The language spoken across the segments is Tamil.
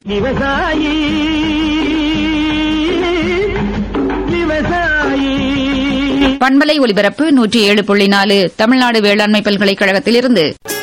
விவசாயி விவசாயி பண்பலை ஒலிபரப்பு நூற்றி ஏழு புள்ளி நாலு தமிழ்நாடு வேளாண்மை பல்கலைக்கழகத்திலிருந்து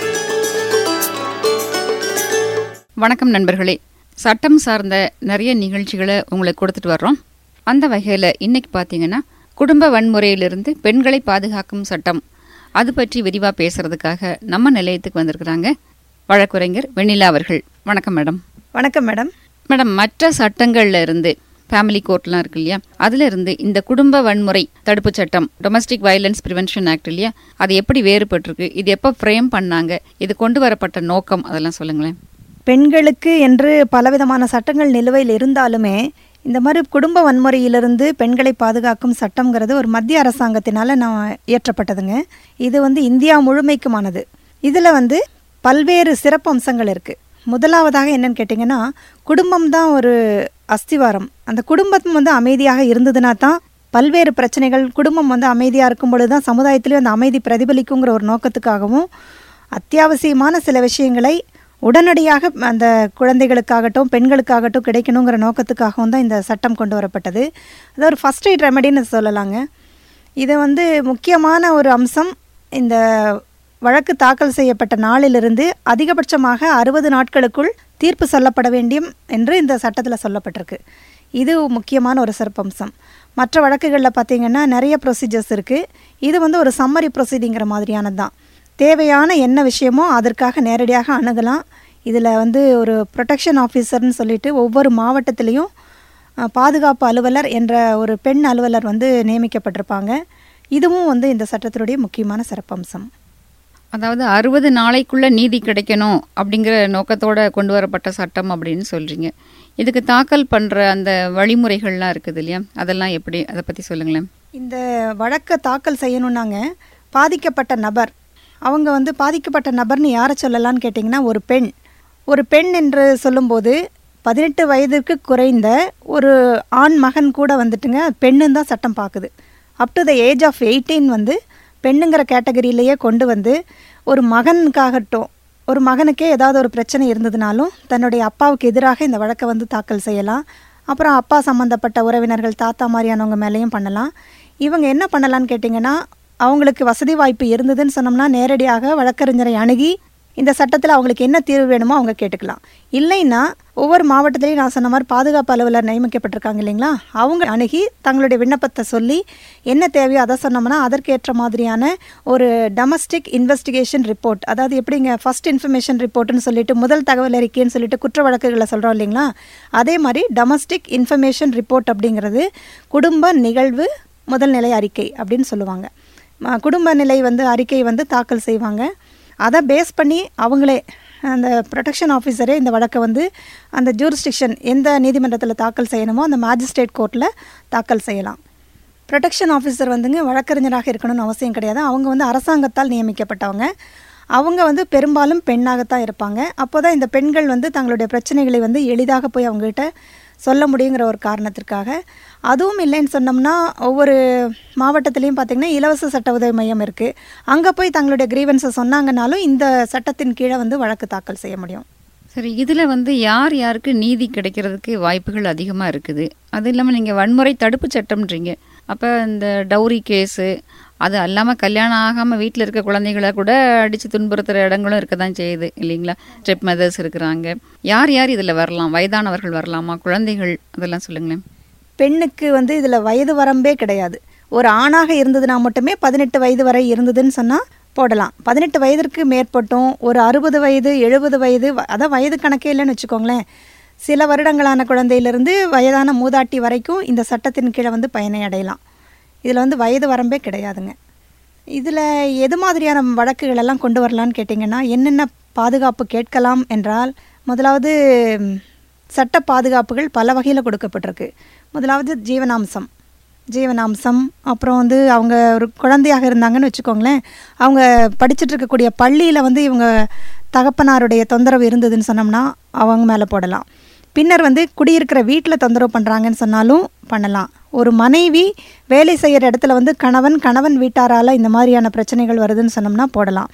வணக்கம் நண்பர்களே சட்டம் சார்ந்த நிறைய நிகழ்ச்சிகளை உங்களுக்கு கொடுத்துட்டு வர்றோம் அந்த வகையில் இன்னைக்கு பார்த்தீங்கன்னா குடும்ப வன்முறையிலிருந்து பெண்களை பாதுகாக்கும் சட்டம் அது பற்றி விரிவாக பேசுறதுக்காக நம்ம நிலையத்துக்கு வந்திருக்கிறாங்க வழக்குரைஞர் வெண்ணிலா அவர்கள் வணக்கம் மேடம் வணக்கம் மேடம் மேடம் மற்ற சட்டங்கள்ல இருந்து ஃபேமிலி கோர்ட்லாம் இருக்கு இல்லையா அதுல இருந்து இந்த குடும்ப வன்முறை தடுப்பு சட்டம் டொமஸ்டிக் வயலன்ஸ் பிரிவென்ஷன் ஆக்ட் இல்லையா அது எப்படி வேறுபட்டிருக்கு இது எப்போ ஃப்ரேம் பண்ணாங்க இது கொண்டு வரப்பட்ட நோக்கம் அதெல்லாம் சொல்லுங்களேன் பெண்களுக்கு என்று பலவிதமான சட்டங்கள் நிலுவையில் இருந்தாலுமே இந்த மாதிரி குடும்ப வன்முறையிலிருந்து பெண்களை பாதுகாக்கும் சட்டம்ங்கிறது ஒரு மத்திய அரசாங்கத்தினால நான் இயற்றப்பட்டதுங்க இது வந்து இந்தியா முழுமைக்குமானது இதில் வந்து பல்வேறு சிறப்பு அம்சங்கள் இருக்குது முதலாவதாக என்னன்னு கேட்டிங்கன்னா குடும்பம் தான் ஒரு அஸ்திவாரம் அந்த குடும்பம் வந்து அமைதியாக இருந்ததுன்னா தான் பல்வேறு பிரச்சனைகள் குடும்பம் வந்து அமைதியாக இருக்கும் பொழுது தான் சமுதாயத்திலேயும் அந்த அமைதி பிரதிபலிக்குங்கிற ஒரு நோக்கத்துக்காகவும் அத்தியாவசியமான சில விஷயங்களை உடனடியாக அந்த குழந்தைகளுக்காகட்டும் பெண்களுக்காகட்டும் கிடைக்கணுங்கிற நோக்கத்துக்காகவும் தான் இந்த சட்டம் கொண்டு வரப்பட்டது அது ஒரு ஃபஸ்ட் எய்ட் ரெமெடின்னு சொல்லலாங்க இது வந்து முக்கியமான ஒரு அம்சம் இந்த வழக்கு தாக்கல் செய்யப்பட்ட நாளிலிருந்து அதிகபட்சமாக அறுபது நாட்களுக்குள் தீர்ப்பு சொல்லப்பட வேண்டியும் என்று இந்த சட்டத்தில் சொல்லப்பட்டிருக்கு இது முக்கியமான ஒரு சிறப்பம்சம் மற்ற வழக்குகளில் பார்த்தீங்கன்னா நிறைய ப்ரொசீஜர்ஸ் இருக்குது இது வந்து ஒரு சம்மரி ப்ரொசீடிங்கிற மாதிரியானது தான் தேவையான என்ன விஷயமோ அதற்காக நேரடியாக அணுகலாம் இதில் வந்து ஒரு ப்ரொடெக்ஷன் ஆஃபீஸர்னு சொல்லிட்டு ஒவ்வொரு மாவட்டத்திலையும் அஹ், பாதுகாப்பு அலுவலர் என்ற ஒரு பெண் அலுவலர் வந்து நியமிக்கப்பட்டிருப்பாங்க இதுவும் வந்து இந்த சட்டத்தினுடைய முக்கியமான சிறப்பம்சம் அதாவது அறுபது நாளைக்குள்ள நீதி கிடைக்கணும் அப்படிங்கிற நோக்கத்தோட கொண்டு வரப்பட்ட சட்டம் அப்படின்னு சொல்றீங்க இதுக்கு தாக்கல் பண்ற அந்த வழிமுறைகள்லாம் இருக்குது இல்லையா அதெல்லாம் எப்படி அதை பத்தி சொல்லுங்களேன் இந்த வழக்கை தாக்கல் செய்யணுன்னாங்க பாதிக்கப்பட்ட நபர் அவங்க வந்து பாதிக்கப்பட்ட நபர்னு யாரை சொல்லலாம்னு கேட்டிங்கன்னா ஒரு பெண் ஒரு பெண் என்று சொல்லும்போது பதினெட்டு வயதிற்கு குறைந்த ஒரு ஆண் மகன் கூட வந்துட்டுங்க பெண்ணுன்னு தான் சட்டம் பார்க்குது up to the age of eighteen வந்து பெண்ணுங்கிற கேட்டகரியிலேயே கொண்டு வந்து ஒரு மகனுக்காகட்டும் ஒரு மகனுக்கே ஏதாவது ஒரு பிரச்சனை இருந்ததுனாலும் தன்னுடைய அப்பாவுக்கு எதிராக இந்த வழக்கை வந்து தாக்கல் செய்யலாம் அப்புறம் அப்பா சம்மந்தப்பட்ட உறவினர்கள் தாத்தா மாதிரியானவங்க மேலேயும் பண்ணலாம் இவங்க என்ன பண்ணலான்னு கேட்டிங்கன்னா அவங்களுக்கு வசதி வாய்ப்பு இருந்ததுன்னு சொன்னோம்னா நேரடியாக வழக்கறிஞரை அணுகி இந்த சட்டத்தில் அவங்களுக்கு என்ன தீர்வு வேணுமோ அவங்க கேட்டுக்கலாம் இல்லைன்னா ஒவ்வொரு மாவட்டத்திலையும் நான் சொன்ன மாதிரி பாதுகாப்பு அலுவலர் நியமிக்கப்பட்டிருக்காங்க இல்லைங்களா அவங்க அணுகி தங்களுடைய விண்ணப்பத்தை சொல்லி என்ன தேவையோ அதை சொன்னோம்னா அதற்கேற்ற மாதிரியான ஒரு டொமஸ்டிக் இன்வெஸ்டிகேஷன் ரிப்போர்ட் அதாவது எப்படிங்க ஃபர்ஸ்ட் இன்ஃபர்மேஷன் ரிப்போர்ட்னு சொல்லிட்டு முதல் தகவல் அறிக்கைன்னு சொல்லிட்டு குற்ற வழக்குகளை சொல்கிறோம் இல்லைங்களா அதே மாதிரி டொமஸ்டிக் இன்ஃபர்மேஷன் ரிப்போர்ட் அப்படிங்கிறது குடும்ப நிகழ்வு முதல் நிலை அறிக்கை அப்படின்னு சொல்லுவாங்க ம- குடும்ப நிலை வந்து அறிக்கை வந்து தாக்கல் செய்வாங்க அதை பேஸ் பண்ணி அவங்களே அந்த ப்ரொடெக்ஷன் ஆஃபீஸரே இந்த வழக்கை வந்து அந்த ஜூரிஸ்டிக்ஷன் எந்த நீதிமன்றத்தில் தாக்கல் செய்யணுமோ அந்த மேஜிஸ்ட்ரேட் கோர்ட்டில் தாக்கல் செய்யலாம் ப்ரொடெக்ஷன் ஆஃபீஸர் வந்துங்க வழக்கறிஞராக இருக்கணும்னு அவசியம் கிடையாது அவங்க வந்து அரசாங்கத்தால் நியமிக்கப்பட்டவங்க அவங்க வந்து பெரும்பாலும் பெண்ணாகத்தான் இருப்பாங்க அப்போ தான் இந்த பெண்கள் வந்து தங்களுடைய பிரச்சனைகளை வந்து எளிதாக போய் அவங்ககிட்ட சொல்ல முடியுங்கிற ஒரு காரணத்திற்காக அதுவும் இல்லைன்னு சொன்னோம்னா ஒவ்வொரு மாவட்டத்திலையும் பார்த்திங்கன்னா இலவச சட்ட உதவி மையம் இருக்குது அங்கே போய் தங்களுடைய கிரீவன்ஸை சொன்னாங்கனாலும் இந்த சட்டத்தின் கீழே வந்து வழக்கு தாக்கல் செய்ய முடியும் சரி இதுல வந்து யார் யாருக்கு நீதி கிடைக்கிறதுக்கு வாய்ப்புகள் அதிகமா இருக்குது அது இல்லாம நீங்க வன்முறை தடுப்பு சட்டம்ன்றீங்க அப்ப இந்த டௌரி கேஸு அது அல்லாம கல்யாணம் ஆகாம வீட்டில் இருக்க குழந்தைகளை கூட அடிச்சு துன்புறுத்துற இடங்களும் இருக்க தான் செய்யுது இல்லைங்களா ஸ்டெப் மதர்ஸ் இருக்கிறாங்க யார் யார் இதுல வரலாம் வயதானவர்கள் வரலாமா குழந்தைகள் அதெல்லாம் சொல்லுங்களேன் பெண்ணுக்கு வந்து இதில் வயது வரம்பே கிடையாது ஒரு ஆணாக இருந்ததுனா மட்டுமே பதினெட்டு வயது வரை இருந்ததுன்னு சொன்னால் போடலாம் பதினெட்டு வயதிற்கு மேற்பட்டும் ஒரு அறுபது வயது எழுபது வயது வ- அதான் வயது கணக்கே இல்லைன்னு வச்சுக்கோங்களேன் சில வருடங்களான குழந்தையிலிருந்து வயதான மூதாட்டி வரைக்கும் இந்த சட்டத்தின் கீழே வந்து பயனை அடையலாம் இதில் வந்து வயது வரம்பே கிடையாதுங்க இதில் எது மாதிரியான வழக்குகள் எல்லாம் கொண்டு வரலான்னு கேட்டிங்கன்னா என்னென்ன பாதுகாப்பு கேட்கலாம் என்றால் முதலாவது ம், சட்ட பாதுகாப்புகள் பல வகையில் கொடுக்கப்பட்டிருக்கு முதலாவது ஜீவனாம்சம் ஜீவனாம்சம் அப்புறம் வந்து அவங்க ஒரு குழந்தையாக இருந்தாங்கன்னு வச்சுக்கோங்களேன் அவங்க படிச்சுட்டு இருக்கக்கூடிய பள்ளியில் வந்து இவங்க தகப்பனாருடைய தொந்தரவு இருந்ததுன்னு சொன்னோம்னா அவங்க மேலே போடலாம் பின்னர் வந்து குடியிருக்கிற வீட்டில் தொந்தரவு பண்ணுறாங்கன்னு சொன்னாலும் பண்ணலாம் ஒரு மனைவி வேலை செய்கிற இடத்துல வந்து கணவன் கணவன் வீட்டாரால் இந்த மாதிரியான பிரச்சனைகள் வருதுன்னு சொன்னோம்னா போடலாம்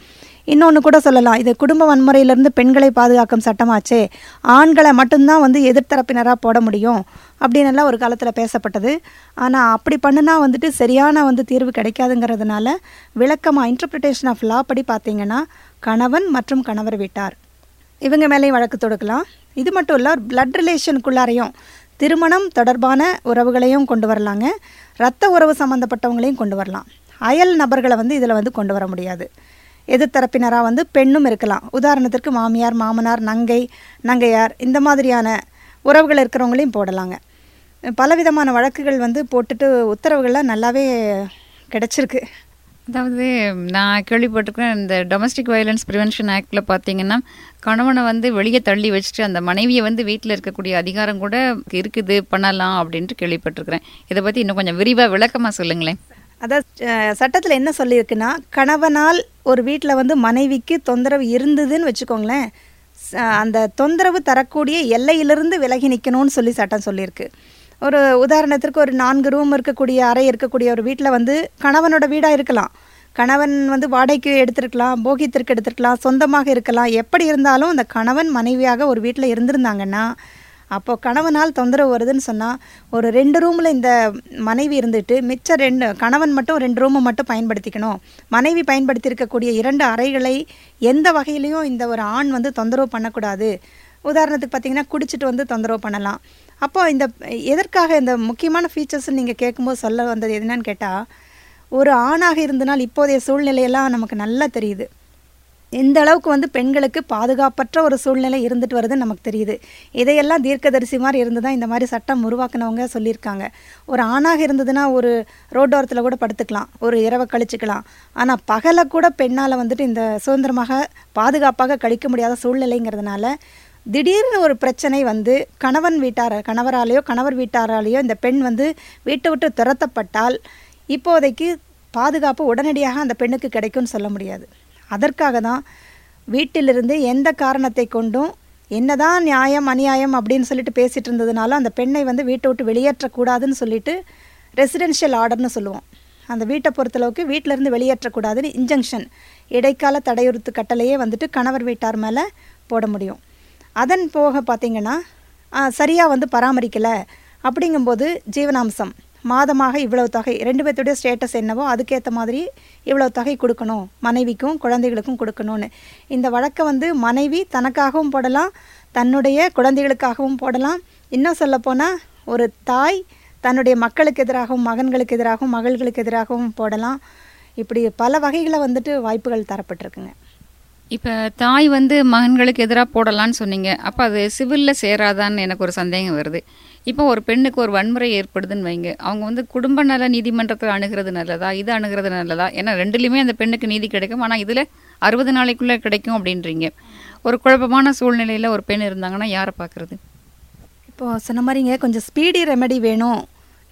இன்னொன்று கூட சொல்லலாம் இது குடும்ப வன்முறையிலிருந்து பெண்களை பாதுகாக்கும் சட்டமாச்சே ஆண்களை மட்டும்தான் வந்து எதிர்த்தரப்பினராக போட முடியும் அப்படின்னு எல்லாம் ஒரு காலத்தில் பேசப்பட்டது ஆனால் அப்படி பண்ணுனா வந்துட்டு சரியான வந்து தீர்வு கிடைக்காதுங்கிறதுனால விளக்கமாக இன்டர்பிரிட்டேஷன் ஆஃப் லா படி பார்த்தீங்கன்னா கணவன் மற்றும் கணவர் வீட்டார் இவங்க மேலேயும் வழக்கு தொடுக்கலாம் இது மட்டும் இல்லை பிளட் ரிலேஷனுக்குள்ளாரையும் திருமணம் தொடர்பான உறவுகளையும் கொண்டு வரலாங்க ரத்த உறவு சம்மந்தப்பட்டவங்களையும் கொண்டு வரலாம் அயல் நபர்களை வந்து இதில் வந்து கொண்டு வர முடியாது எதிர்த்தரப்பினராக வந்து பெண்ணும் இருக்கலாம் உதாரணத்திற்கு மாமியார் மாமனார் நங்கை நங்கையார் இந்த மாதிரியான உறவுகள் இருக்கிறவங்களையும் போடலாங்க பலவிதமான வழக்குகள் வந்து போட்டுட்டு உத்தரவுகள்லாம் நல்லாவே கிடச்சிருக்கு அதாவது நான் கேள்விப்பட்டிருக்கேன் இந்த டொமஸ்டிக் வயலன்ஸ் ப்ரிவென்ஷன் ஆக்டில் பார்த்தீங்கன்னா கணவனை வந்து வெளியே தள்ளி வச்சுட்டு அந்த மனைவியை வந்து வீட்டில் இருக்கக்கூடிய அதிகாரம் கூட இருக்குது பண்ணலாம் அப்படின்ட்டு கேள்விப்பட்டிருக்கிறேன் இதை பற்றி இன்னும் கொஞ்சம் விரிவாக விளக்கமாக சொல்லுங்களேன் அதாவது சட்டத்தில் என்ன சொல்லியிருக்குன்னா கணவனால் ஒரு வீட்டில் வந்து மனைவிக்கு தொந்தரவு இருந்ததுன்னு வச்சுக்கோங்களேன் ச- அந்த தொந்தரவு தரக்கூடிய எல்லையிலிருந்து விலகி நிற்கணும்னு சொல்லி சட்டம் சொல்லியிருக்கு ஒரு உதாரணத்திற்கு ஒரு நான்கு ரூம் இருக்கக்கூடிய அறை இருக்கக்கூடிய ஒரு வீட்டில் வந்து கணவனோட வீடாக இருக்கலாம் கணவன் வந்து வாடகைக்கு எடுத்திருக்கலாம் போகித்திற்கு எடுத்திருக்கலாம் சொந்தமாக இருக்கலாம் எப்படி இருந்தாலும் அந்த கணவன் மனைவியாக ஒரு வீட்டில் இருந்திருந்தாங்கன்னா அப்போ கணவனால் தொந்தரவு வருதுன்னு சொன்னால் ஒரு ரெண்டு ரூமில் இந்த மனைவி இருந்துட்டு மிச்ச ரெண்டு கணவன் மட்டும் ரெண்டு ரூமை மட்டும் பயன்படுத்திக்கணும் மனைவி பயன்படுத்தி இருக்கக்கூடிய இரண்டு அறைகளை எந்த வகையிலையும் இந்த ஒரு ஆண் வந்து தொந்தரவு பண்ணக்கூடாது உதாரணத்துக்கு பார்த்தீங்கன்னா குடிச்சிட்டு வந்து தொந்தரவு பண்ணலாம் அப்போ இந்த எதற்காக இந்த முக்கியமான ஃபீச்சர்ஸ் நீங்கள் கேட்கும்போது சொல்ல வந்தது என்னன்னு கேட்டால் ஒரு ஆணாக இருந்தனால் இப்போதைய சூழ்நிலையெல்லாம் நமக்கு நல்லா தெரியுது எந்த அளவுக்கு வந்து பெண்களுக்கு பாதுகாப்பற்ற ஒரு சூழ்நிலை இருந்துட்டு வருதுன்னு நமக்கு தெரியுது இதையெல்லாம் தீர்க்கதரிசி மாதிரி இருந்து தான் இந்த மாதிரி சட்டம் உருவாக்குனவங்க சொல்லியிருக்காங்க ஒரு ஆணாக இருந்ததுன்னா ஒரு ரோட்டோரத்தில் கூட படுத்துக்கலாம் ஒரு இரவை கழிச்சுக்கலாம் ஆனால் பகலை கூட பெண்ணால் வந்துட்டு இந்த சுதந்திரமாக பாதுகாப்பாக கழிக்க முடியாத சூழ்நிலைங்கிறதுனால திடீர்னு ஒரு பிரச்சனை வந்து கணவன் வீட்டார் கணவராலேயோ கணவர் வீட்டாராலேயோ இந்த பெண் வந்து வீட்டை விட்டு துரத்தப்பட்டால் இப்போதைக்கு பாதுகாப்பு உடனடியாக அந்த பெண்ணுக்கு கிடைக்கும்னு சொல்ல முடியாது அதற்காக தான் வீட்டிலிருந்து எந்த காரணத்தை கொண்டும் என்னதான் நியாயம் அநியாயம் அப்படின்னு சொல்லிட்டு பேசிட்டு இருந்ததுனாலும் அந்த பெண்ணை வந்து வீட்டை விட்டு வெளியேற்றக்கூடாதுன்னு சொல்லிட்டு ரெசிடென்ஷியல் ஆர்டர்னு சொல்லுவோம் அந்த வீட்டை பொறுத்தளவுக்கு வீட்டிலேருந்து வெளியேற்றக்கூடாதுன்னு இன்ஜங்ஷன் இடைக்கால தடையுறுத்து கட்டளையே வந்துட்டு கணவர் வீட்டார் மேலே போட முடியும் அதன் போக பார்த்தீங்கன்னா சரியாக வந்து பராமரிக்கலை அப்படிங்கும்போது ஜீவனாம்சம் மாதமாக இவ்வளவு தொகை ரெண்டு பேர்த்துடைய ஸ்டேட்டஸ் என்னவோ அதுக்கேற்ற மாதிரி இவ்வளவு தொகை கொடுக்கணும் மனைவிக்கும் குழந்தைகளுக்கும் கொடுக்கணும்னு இந்த வழக்கை வந்து மனைவி தனக்காகவும் போடலாம் தன்னுடைய குழந்தைகளுக்காகவும் போடலாம் இன்னும் சொல்லப்போனால் ஒரு தாய் தன்னுடைய மக்களுக்கு எதிராகவும் மகன்களுக்கு எதிராகவும் மகள்களுக்கு எதிராகவும் போடலாம் இப்படி பல வகைகளை வந்துட்டு வாய்ப்புகள் தரப்பட்டிருக்குங்க இப்போ தாய் வந்து மகன்களுக்கு எதிராக போடலான்னு சொன்னீங்க அப்போ அது சிவிலில் சேராதான்னு எனக்கு ஒரு சந்தேகம் வருது இப்போ ஒரு பெண்ணுக்கு ஒரு வன்முறை ஏற்படுதுன்னு வைங்க அவங்க வந்து குடும்ப நல நீதிமன்றத்தை அணுகிறது நல்லதா இது அணுகிறது நல்லதா ஏன்னா ரெண்டுலேயுமே அந்த பெண்ணுக்கு நீதி கிடைக்கும் ஆனால் இதில் அறுபது நாளைக்குள்ளே கிடைக்கும் அப்படின்றீங்க ஒரு குழப்பமான சூழ்நிலையில் ஒரு பெண் இருந்தாங்கன்னா யாரை பார்க்குறது இப்போது சொன்ன மாதிரிங்க கொஞ்சம் ஸ்பீடி ரெமெடி வேணும்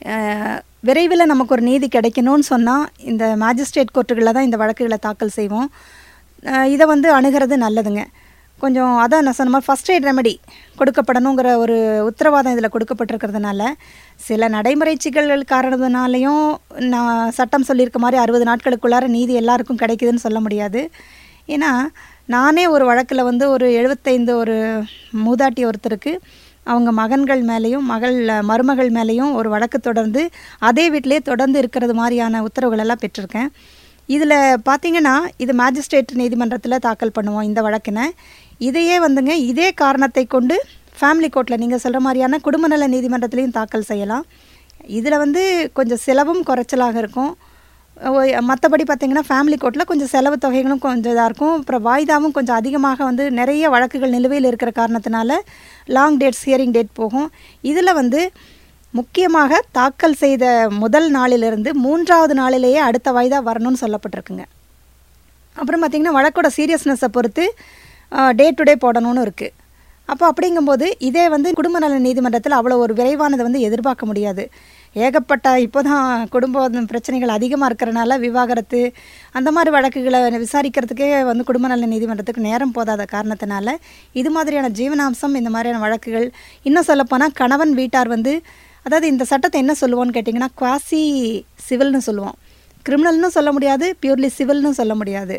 விரைவில் நமக்கு ஒரு நீதி கிடைக்கணும்னு சொன்னால் இந்த மேஜிஸ்ட்ரேட் கோர்ட்டுகளில் தான் இந்த வழக்குகளை தாக்கல் செய்வோம் அஹ் இதை வந்து அணுகிறது நல்லதுங்க கொஞ்சம் அதான் நான் சொன்ன மாதிரி ஃபஸ்ட் எய்ட் ரெமெடி கொடுக்கப்படணுங்கிற ஒரு உத்தரவாதம் இதில் கொடுக்கப்பட்டிருக்கிறதுனால சில நடைமுறை சிக்கல்கள் காரணத்தினாலையும் நான் சட்டம் சொல்லியிருக்க மாதிரி அறுபது நாட்களுக்குள்ளார நீதி எல்லாருக்கும் கிடைக்குதுன்னு சொல்ல முடியாது ஏன்னா நானே ஒரு வழக்கில் வந்து ஒரு எழுபத்தைந்து ஒரு மூதாட்டி ஒருத்தருக்கு அவங்க மகன்கள் மேலேயும் மகள் மருமகள் மேலேயும் ஒரு வழக்கு தொடர்ந்து அதே வீட்டிலே தொடர்ந்து இருக்கிறது மாதிரியான உத்தரவுகள் எல்லாம் பெற்றிருக்கேன் இதில் பார்த்தீங்கன்னா இது மேஜிஸ்ட்ரேட் நீதிமன்றத்தில் தாக்கல் பண்ணுவோம் இந்த வழக்கினை இதையே வந்துங்க இதே காரணத்தை கொண்டு ஃபேமிலி கோர்ட்டில் நீங்கள் சொல்கிற மாதிரியான குடும்ப நல நீதிமன்றத்திலையும் தாக்கல் செய்யலாம் இதில் வந்து கொஞ்சம் செலவும் குறைச்சலாக இருக்கும் மற்றபடி பார்த்தீங்கன்னா ஃபேமிலி கோர்ட்டில் கொஞ்சம் செலவு தொகைகளும் கொஞ்சம் இதாக இருக்கும் அப்புறம் வாய்தாவும் கொஞ்சம் அதிகமாக வந்து நிறைய வழக்குகள் நிலுவையில் இருக்கிற காரணத்தினால லாங் டேட்ஸ் ஹியரிங் டேட் போகும் இதில் வந்து முக்கியமாக தாக்கல் செய்த முதல் நாளிலிருந்து மூன்றாவது நாளிலேயே அடுத்த வாய்தா வரணும்னு சொல்லப்பட்டிருக்குங்க அப்புறம் பார்த்திங்கன்னா வழக்கோட சீரியஸ்னஸை பொறுத்து டே டு டே போடணும்னு இருக்குது அப்போ அப்படிங்கும்போது இதே வந்து குடும்ப நல நீதிமன்றத்தில் அவ்வளோ ஒரு விரைவானதை வந்து எதிர்பார்க்க முடியாது ஏகப்பட்ட இப்போ தான் குடும்ப பிரச்சனைகள் அதிகமாக இருக்கிறனால விவாகரத்து அந்த மாதிரி வழக்குகளை விசாரிக்கிறதுக்கே வந்து குடும்ப நல நீதிமன்றத்துக்கு நேரம் போதாத காரணத்தினால இது மாதிரியான ஜீவனாம்சம் இந்த மாதிரியான வழக்குகள் இன்னும் சொல்லப்போனால் கணவன் வீட்டார் வந்து அதாவது இந்த சட்டத்தை என்ன சொல்லுவோன்னு கேட்டிங்கன்னா குவாசி சிவில்னு சொல்லுவோம் கிரிமினல்னு சொல்ல முடியாது பியூர்லி சிவில்னு சொல்ல முடியாது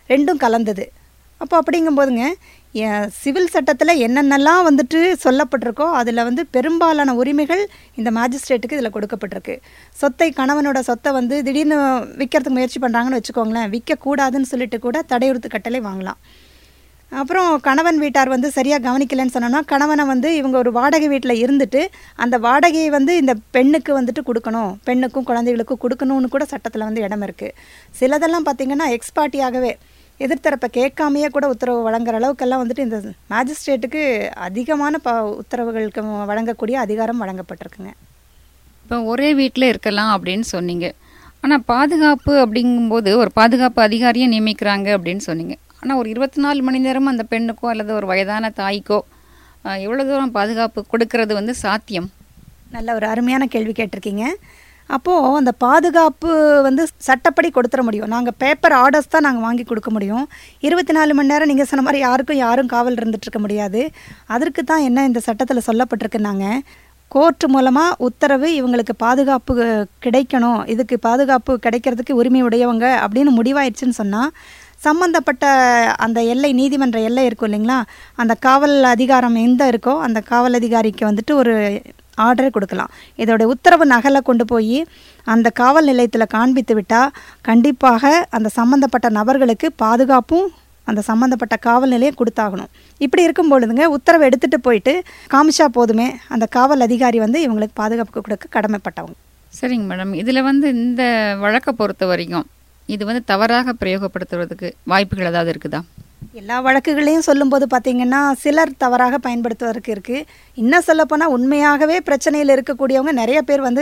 ரெண்டும் கலந்தது அப்போ அப்படிங்கும்போதுங்க எ- சிவில் சட்டத்தில் என்னென்னலாம் வந்துட்டு சொல்லப்பட்டிருக்கோ அதில் வந்து பெரும்பாலான உரிமைகள் இந்த மேஜிஸ்ட்ரேட்டுக்கு இதில் கொடுக்கப்பட்டிருக்கு சொத்தை கணவனோட சொத்தை வந்து திடீர்னு விற்கிறதுக்கு முயற்சி பண்ணுறாங்கன்னு வச்சுக்கோங்களேன் விற்கக்கூடாதுன்னு சொல்லிட்டு கூட தடையுறுத்து கட்டளை வாங்கலாம் அப்புறம் கணவன் வீட்டார் வந்து சரியாக கவனிக்கலைன்னு சொன்னோன்னா கணவனை வந்து இவங்க ஒரு வாடகை வீட்டில் இருந்துட்டு அந்த வாடகையை வந்து இந்த பெண்ணுக்கு வந்துட்டு கொடுக்கணும் பெண்ணுக்கும் குழந்தைகளுக்கும் கொடுக்கணும்னு கூட சட்டத்தில் வந்து இடம் இருக்குது சிலதெல்லாம் பார்த்திங்கன்னா எக்ஸ்பார்ட்டியாகவே எதிர்த்தரப்பை கேட்காமையே கூட உத்தரவு வழங்குற அளவுக்கெல்லாம் வந்துட்டு இந்த மேஜிஸ்ட்ரேட்டுக்கு அதிகமான ப உத்தரவுகளுக்கு வழங்கக்கூடிய அதிகாரம் வழங்கப்பட்டிருக்குங்க இப்போ ஒரே வீட்டில் இருக்கலாம் அப்படின்னு சொன்னீங்க ஆனால் பாதுகாப்பு அப்படிங்கும்போது ஒரு பாதுகாப்பு அதிகாரியை நியமிக்கிறாங்க அப்படின்னு சொன்னீங்க ஆனால் ஒரு இருபத்தி நாலு மணி நேரம் அந்த பெண்ணுக்கோ அல்லது ஒரு வயதான தாய்க்கோ அஹ், எவ்வளவு தூரம் பாதுகாப்பு கொடுக்கறது வந்து சாத்தியம் நல்ல ஒரு அருமையான கேள்வி கேட்டிருக்கீங்க அப்போது அந்த பாதுகாப்பு வந்து சட்டப்படி கொடுத்துட முடியும் நாங்கள் பேப்பர் ஆர்டர்ஸ் தான் நாங்கள் வாங்கி கொடுக்க முடியும் இருபத்தி நாலு மணி நேரம் நீங்கள் சொன்ன மாதிரி யாருக்கும் யாரும் காவல் இருந்துட்டு இருக்க முடியாது அதற்கு தான் என்ன இந்த சட்டத்தில் சொல்லப்பட்டிருக்குன்னாங்க கோர்ட் மூலமாக உத்தரவு இவங்களுக்கு பாதுகாப்பு கிடைக்கணும் இதுக்கு பாதுகாப்பு கிடைக்கிறதுக்கு உரிமை உடையவங்க அப்படின்னு முடிவாயிடுச்சுன்னு சொன்னால் சம்பந்தப்பட்ட அந்த எல்லை நீதிமன்ற எல்லை இருக்கும் இல்லைங்களா அந்த காவல் அதிகாரம் எந்த இருக்கோ அந்த காவல் அதிகாரிக்கு வந்துட்டு ஒரு ஆர்டரை கொடுக்கலாம் இதோட உத்தரவு நகலை கொண்டு போய் அந்த காவல் நிலையத்தில் காண்பித்து விட்டால் கண்டிப்பாக அந்த சம்பந்தப்பட்ட நபர்களுக்கு பாதுகாப்பும் அந்த சம்மந்தப்பட்ட காவல் நிலையம் கொடுத்தாகணும் இப்படி இருக்கும் பொழுதுங்க உத்தரவு எடுத்துகிட்டு போயிட்டு காமிச்சா போதுமே அந்த காவல் அதிகாரி வந்து இவங்களுக்கு பாதுகாப்பு கொடுக்க கடமைப்பட்டவங்க சரிங்க மேடம் இதில் வந்து இந்த வழக்கை பொறுத்த வரைக்கும் இது வந்து தவறாக பிரயோகப்படுத்துவதற்கு வாய்ப்புகள் ஏதாவது இருக்குதா எல்லா வழக்குகளையும் சொல்லும்போது பார்த்தீங்கன்னா சிலர் தவறாக பயன்படுத்துவதற்கு இருக்குது இன்னும் சொல்லப்போனால் உண்மையாகவே பிரச்சனையில் இருக்கக்கூடியவங்க நிறைய பேர் வந்து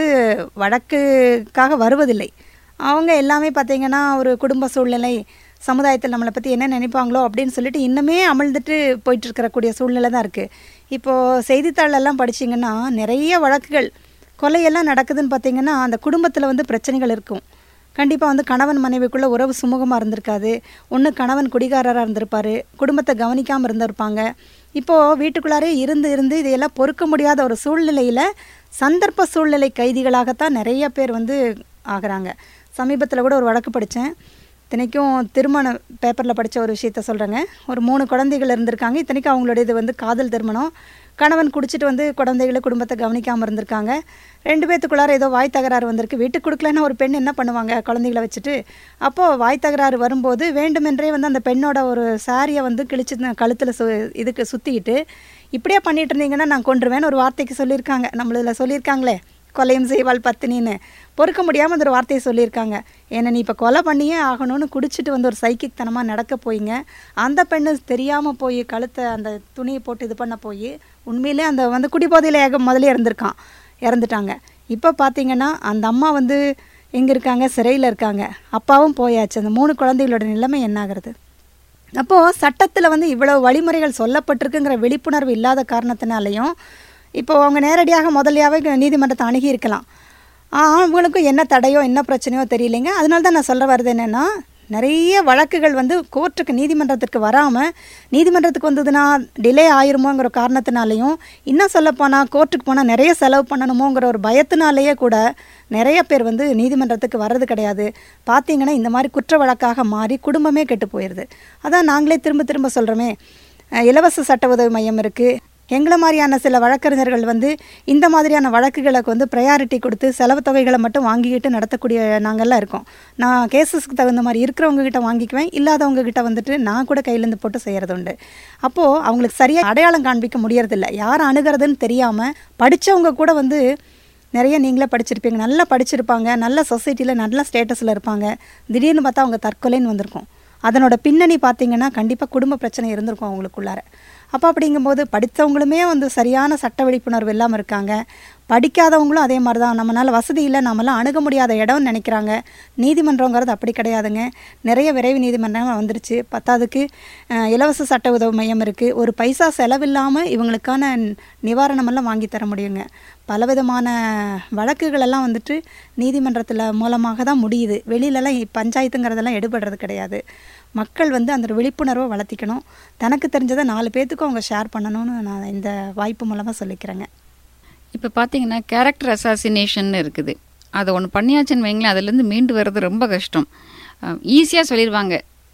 வழக்குக்காக வருவதில்லை அவங்க எல்லாமே பார்த்தீங்கன்னா ஒரு குடும்ப சூழ்நிலை சமுதாயத்தில் நம்மளை பற்றி என்ன நினைப்பாங்களோ அப்படின்னு சொல்லிட்டு இன்னுமே அமிழ்ந்துட்டு போயிட்டு இருக்கக்கூடிய சூழ்நிலை தான் இருக்குது இப்போது செய்தித்தாளெல்லாம் படிச்சீங்கன்னா நிறைய வழக்குகள் கொலையெல்லாம் நடக்குதுன்னு பார்த்தீங்கன்னா அந்த குடும்பத்தில் வந்து பிரச்சனைகள் இருக்கும் கண்டிப்பாக வந்து கணவன் மனைவிக்குள்ள உறவு சுமூகமாக இருந்திருக்காது ஒன்று கணவன் குடிகாரராக இருந்திருப்பாரு குடும்பத்தை கவனிக்காமல் இருந்திருப்பாங்க இப்போது வீட்டுக்குள்ளாரே இருந்து இருந்து இதையெல்லாம் பொறுக்க முடியாத ஒரு சூழ்நிலையில் சந்தர்ப்ப சூழ்நிலை கைதிகளாகத்தான் நிறைய பேர் வந்து ஆகுறாங்க சமீபத்தில் கூட ஒரு வழக்கு படித்தேன் இத்தனைக்கும் திருமண பேப்பரில் படித்த ஒரு விஷயத்த சொல்கிறேங்க ஒரு மூணு குழந்தைகள் இருந்திருக்காங்க இத்தனைக்கும் அவங்களுடைய இது வந்து காதல் திருமணம் கணவன் குடிச்சிட்டு வந்து குழந்தைகளை குடும்பத்தை கவனிக்காமல் இருந்திருக்காங்க ரெண்டு பேத்துக்குள்ளார ஏதோ வாய் தகராறு வந்திருக்கு வீட்டுக்கு கொடுக்கலன்னா ஒரு பெண் என்ன பண்ணுவாங்க குழந்தைகளை வச்சுட்டு அப்போது வாய் தகராறு வரும்போது வேண்டுமென்றே வந்து அந்த பெண்ணோட ஒரு சாரியை வந்து கிழிச்சு கழுத்தில் சு இதுக்கு சுற்றிக்கிட்டு இப்படியே பண்ணிட்டு இருந்தீங்கன்னா நான் கொண்டுருவேன்னு ஒரு வார்த்தைக்கு சொல்லியிருக்காங்க நம்மளதில் சொல்லியிருக்காங்களே கொலையும் செய்வாள் பத்தினின்னு பொறுக்க முடியாமல் அந்த ஒரு வார்த்தையை சொல்லியிருக்காங்க ஏன்னா நீ இப்போ கொலை பண்ணியே ஆகணும்னு குடிச்சிட்டு வந்து ஒரு சைக்கிக் தனமாக நடக்க போயிங்க அந்த பெண்ணு தெரியாமல் போய் கழுத்தை அந்த துணியை போட்டு இது பண்ண போய் உண்மையிலே அந்த வந்து குடிபோதையில் ஏக முதல்ல இறந்துருக்கான் இறந்துட்டாங்க இப்போ பார்த்தீங்கன்னா அந்த அம்மா வந்து எங்கே இருக்காங்க சிறையில் இருக்காங்க அப்பாவும் போயாச்சு அந்த மூணு குழந்தைகளோட நிலைமை என்னாகிறது அப்போது சட்டத்தில் வந்து இவ்வளவு வழிமுறைகள் சொல்லப்பட்டிருக்குங்கிற விழிப்புணர்வு இல்லாத காரணத்தினாலையும் இப்போ அவங்க நேரடியாக முதலியாவே நீதிமன்றத்தை அணுகி இருக்கலாம் ஆ, அவங்களுக்கும் என்ன தடையோ என்ன பிரச்சனையோ தெரியலைங்க அதனால தான் நான் சொல்ல வர்றது என்னென்னா நிறைய வழக்குகள் வந்து கோர்ட்டுக்கு நீதிமன்றத்திற்கு வராமல் நீதிமன்றத்துக்கு வந்ததுன்னா டிலே ஆயிருமோங்கிற காரணத்தினாலையும் இன்னும் சொல்லப்போனால் கோர்ட்டுக்கு போனால் நிறைய செலவு பண்ணணுமோங்கிற ஒரு பயத்தினாலேயே கூட நிறைய பேர் வந்து நீதிமன்றத்துக்கு வர்றது கிடையாது பார்த்தீங்கன்னா இந்த மாதிரி குற்ற வழக்காக மாறி குடும்பமே கெட்டு போயிடுது அதான் நாங்களே திரும்ப திரும்ப சொல்கிறோமே அஹ் இலவச சட்ட உதவி மையம் இருக்குது எங்களை மாதிரியான சில வழக்கறிஞர்கள் வந்து இந்த மாதிரியான வழக்குகளுக்கு வந்து ப்ரையாரிட்டி கொடுத்து செலவு தொகைகளை மட்டும் வாங்கிக்கிட்டு நடத்தக்கூடிய நாங்கள்லாம் இருக்கோம் நான் கேசஸ்க்கு தகுந்த மாதிரி இருக்கிறவங்க கிட்ட வாங்கிக்குவேன் இல்லாதவங்க கிட்ட வந்துட்டு நான் கூட கையிலேருந்து போட்டு செய்கிறது உண்டு அப்போது அவங்களுக்கு சரியாக அடையாளம் காண்பிக்க முடியறதில்ல யார் அணுகிறதுன்னு தெரியாமல் படித்தவங்க கூட வந்து நிறைய நீங்களே படிச்சிருப்பீங்க நல்லா படிச்சிருப்பாங்க நல்ல சொசைட்டியில் நல்ல ஸ்டேட்டஸில் இருப்பாங்க திடீர்னு பார்த்தா அவங்க தற்கொலைன்னு வந்திருக்கும் அதனோட பின்னணி பார்த்தீங்கன்னா கண்டிப்பாக குடும்ப பிரச்சனை இருந்திருக்கும் அவங்களுக்குள்ளார அப்போ அப்படிங்கும்போது படித்தவங்களுமே வந்து சரியான சட்ட விழிப்புணர்வு இல்லாமல் இருக்காங்க படிக்காதவங்களும் அதே மாதிரி தான் நம்மளால் வசதி இல்லை நம்மளாம் அணுக முடியாத இடம்னு நினைக்கிறாங்க நீதிமன்றங்கிறது அப்படி கிடையாதுங்க நிறைய விரைவு நீதிமன்றம் வந்துருச்சு பத்தாவதுக்கு அஹ், இலவச சட்ட உதவி மையம் இருக்குது ஒரு பைசா செலவில்லாமல் இவங்களுக்கான நிவாரணமெல்லாம் வாங்கி தர முடியுங்க பலவிதமான வழக்குகளெல்லாம் வந்துட்டு நீதிமன்றத்தில் மூலமாக தான் முடியுது வெளியிலலாம் இ- பஞ்சாயத்துங்கிறதெல்லாம் எடுபடுறது கிடையாது மக்கள் வந்து அந்த ஒரு விழிப்புணர்வை வளர்த்திக்கணும் தனக்கு தெரிஞ்சதை நாலு பேர்த்துக்கும் அவங்க ஷேர் பண்ணணும்னு நான் இந்த வாய்ப்பு மூலமாக சொல்லிக்கிறேங்க இப்போ பார்த்தீங்கன்னா கேரக்டர் அசாசினேஷன் இருக்குது அதை ஒன்று பண்ணியாச்சுன்னு வைங்களேன் அதுலேருந்து மீண்டு வர்றது ரொம்ப கஷ்டம் ஈஸியாக சொல்லிடுவாங்க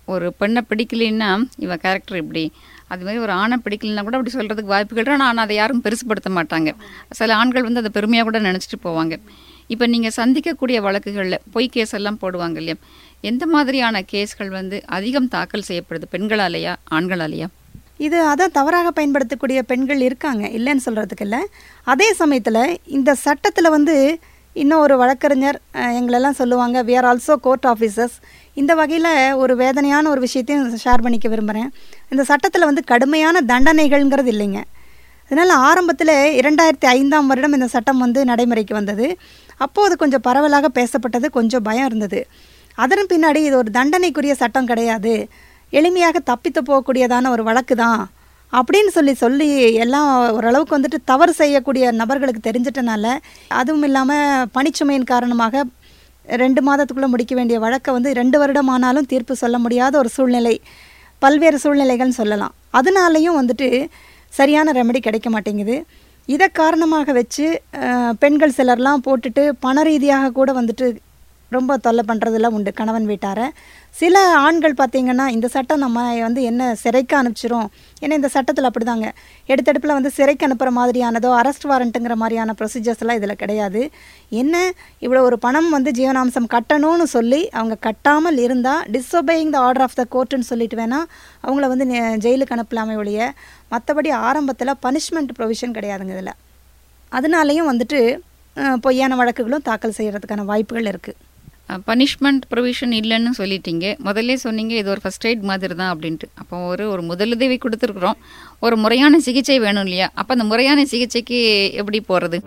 ஒரு பெண்ணை பிடிக்கலைன்னா இவ கேரக்டர் இப்படி அது மாதிரி ஒரு ஆணை பிடிக்கலன்னா கூட அப்படி சொல்கிறதுக்கு வாய்ப்புகள் இருக்கு. ஆனால் அதை யாரும் பெருசுப்படுத்த மாட்டாங்க சில ஆண்கள் வந்து அதை பெருமையாக கூட நினச்சிட்டு போவாங்க இப்போ நீங்கள் சந்திக்கக்கூடிய வழக்குகளில் பொய் கேஸ் எல்லாம் போடுவாங்க இல்லையா எந்த மாதிரியான கேஸ்கள் வந்து அதிகம் தாக்கல் செய்யப்படுது பெண்களாலேயா ஆண்களாலேயா இது அதான் தவறாக பயன்படுத்தக்கூடிய பெண்கள் இருக்காங்க இல்லைன்னு சொல்கிறதுக்கு இல்லை அதே சமயத்தில் இந்த சட்டத்தில் வந்து இன்னும் ஒரு வழக்கறிஞர் அஹ், எங்களெல்லாம் சொல்லுவாங்க we are also court officers இந்த வகையில் ஒரு வேதனையான ஒரு விஷயத்தையும் ஷேர் பண்ணிக்க விரும்புகிறேன் இந்த சட்டத்தில் வந்து கடுமையான தண்டனைகள்ங்கிறது இல்லைங்க அதனால் ஆரம்பத்தில் இரண்டாயிரத்தி ஐந்தாம் வருடம் இந்த சட்டம் வந்து நடைமுறைக்கு வந்தது அப்போது அது கொஞ்சம் பரவலாக பேசப்பட்டது கொஞ்சம் பயம் இருந்தது அதன் பின்னாடி இது ஒரு தண்டனைக்குரிய சட்டம் கிடையாது எளிமையாக தப்பித்து போகக்கூடியதான ஒரு வழக்கு தான் அப்படின்னு சொல்லி சொல்லி எல்லாம் ஓரளவுக்கு வந்துட்டு தவறு செய்யக்கூடிய நபர்களுக்கு தெரிஞ்சிட்டனால அதுவும் இல்லாமல் பணிச்சுமையின் காரணமாக ரெண்டு மாதத்துக்குள்ளே முடிக்க வேண்டிய வழக்கை வந்து ரெண்டு வருடம் ஆனாலும் தீர்ப்பு சொல்ல முடியாத ஒரு சூழ்நிலை பல்வேறு சூழ்நிலைகள்னு சொல்லலாம் அதனாலையும் வந்துட்டு சரியான ரெமெடி கிடைக்க மாட்டேங்குது இதை காரணமாக வச்சு அஹ், பெண்கள் சிலர்லாம் போட்டுட்டு பண ரீதியாக கூட வந்துட்டு ரொம்ப தொல்லை பண்ணுறதெல்லாம் உண்டு கணவன் வீட்டாரை சில ஆண்கள் பார்த்தீங்கன்னா இந்த சட்டம் நம்ம வந்து என்ன சிறைக்கு அனுப்பிச்சிரும் ஏன்னா இந்த சட்டத்தில் அப்படிதாங்க எடுத்தடுப்பில் வந்து சிறைக்கு அனுப்புகிற மாதிரியானதோ அரெஸ்ட் வாரண்ட்டுங்கிற மாதிரியான ப்ரொசீஜர்ஸ்லாம் இதில் கிடையாது என்ன இவ்வளோ ஒரு பணம் வந்து ஜீவனாம்சம் கட்டணும்னு சொல்லி அவங்க கட்டாமல் இருந்தால் டிஸ்ஒபேயிங் த ஆர்டர் ஆஃப் த கோர்ட்டுன்னு சொல்லிட்டு வேணால் அவங்கள வந்து நெ- ஜெயிலுக்கு அனுப்பலாமே ஒழிய மற்றபடி ஆரம்பத்தில் பனிஷ்மெண்ட் ப்ரொவிஷன் கிடையாதுங்க இதில் அதனாலேயும் வந்துட்டு அஹ், பொய்யான வழக்குகளும் தாக்கல் செய்கிறதுக்கான வாய்ப்புகள் இருக்குது பனிஷ்மெண்ட் ப்ரொவிஷன் இல்லைன்னு சொல்லிட்டீங்க முதல்ல சொன்னீங்க இது ஒரு ஃபர்ஸ்ட் எய்ட் மாதிரி தான் அப்படின்ட்டு அப்போ ஒரு ஒரு முதலுதவி கொடுத்துருக்குறோம் ஒரு முறையான சிகிச்சை வேணும் இல்லையா அப்போ அந்த முறையான சிகிச்சைக்கு எப்படி போகிறது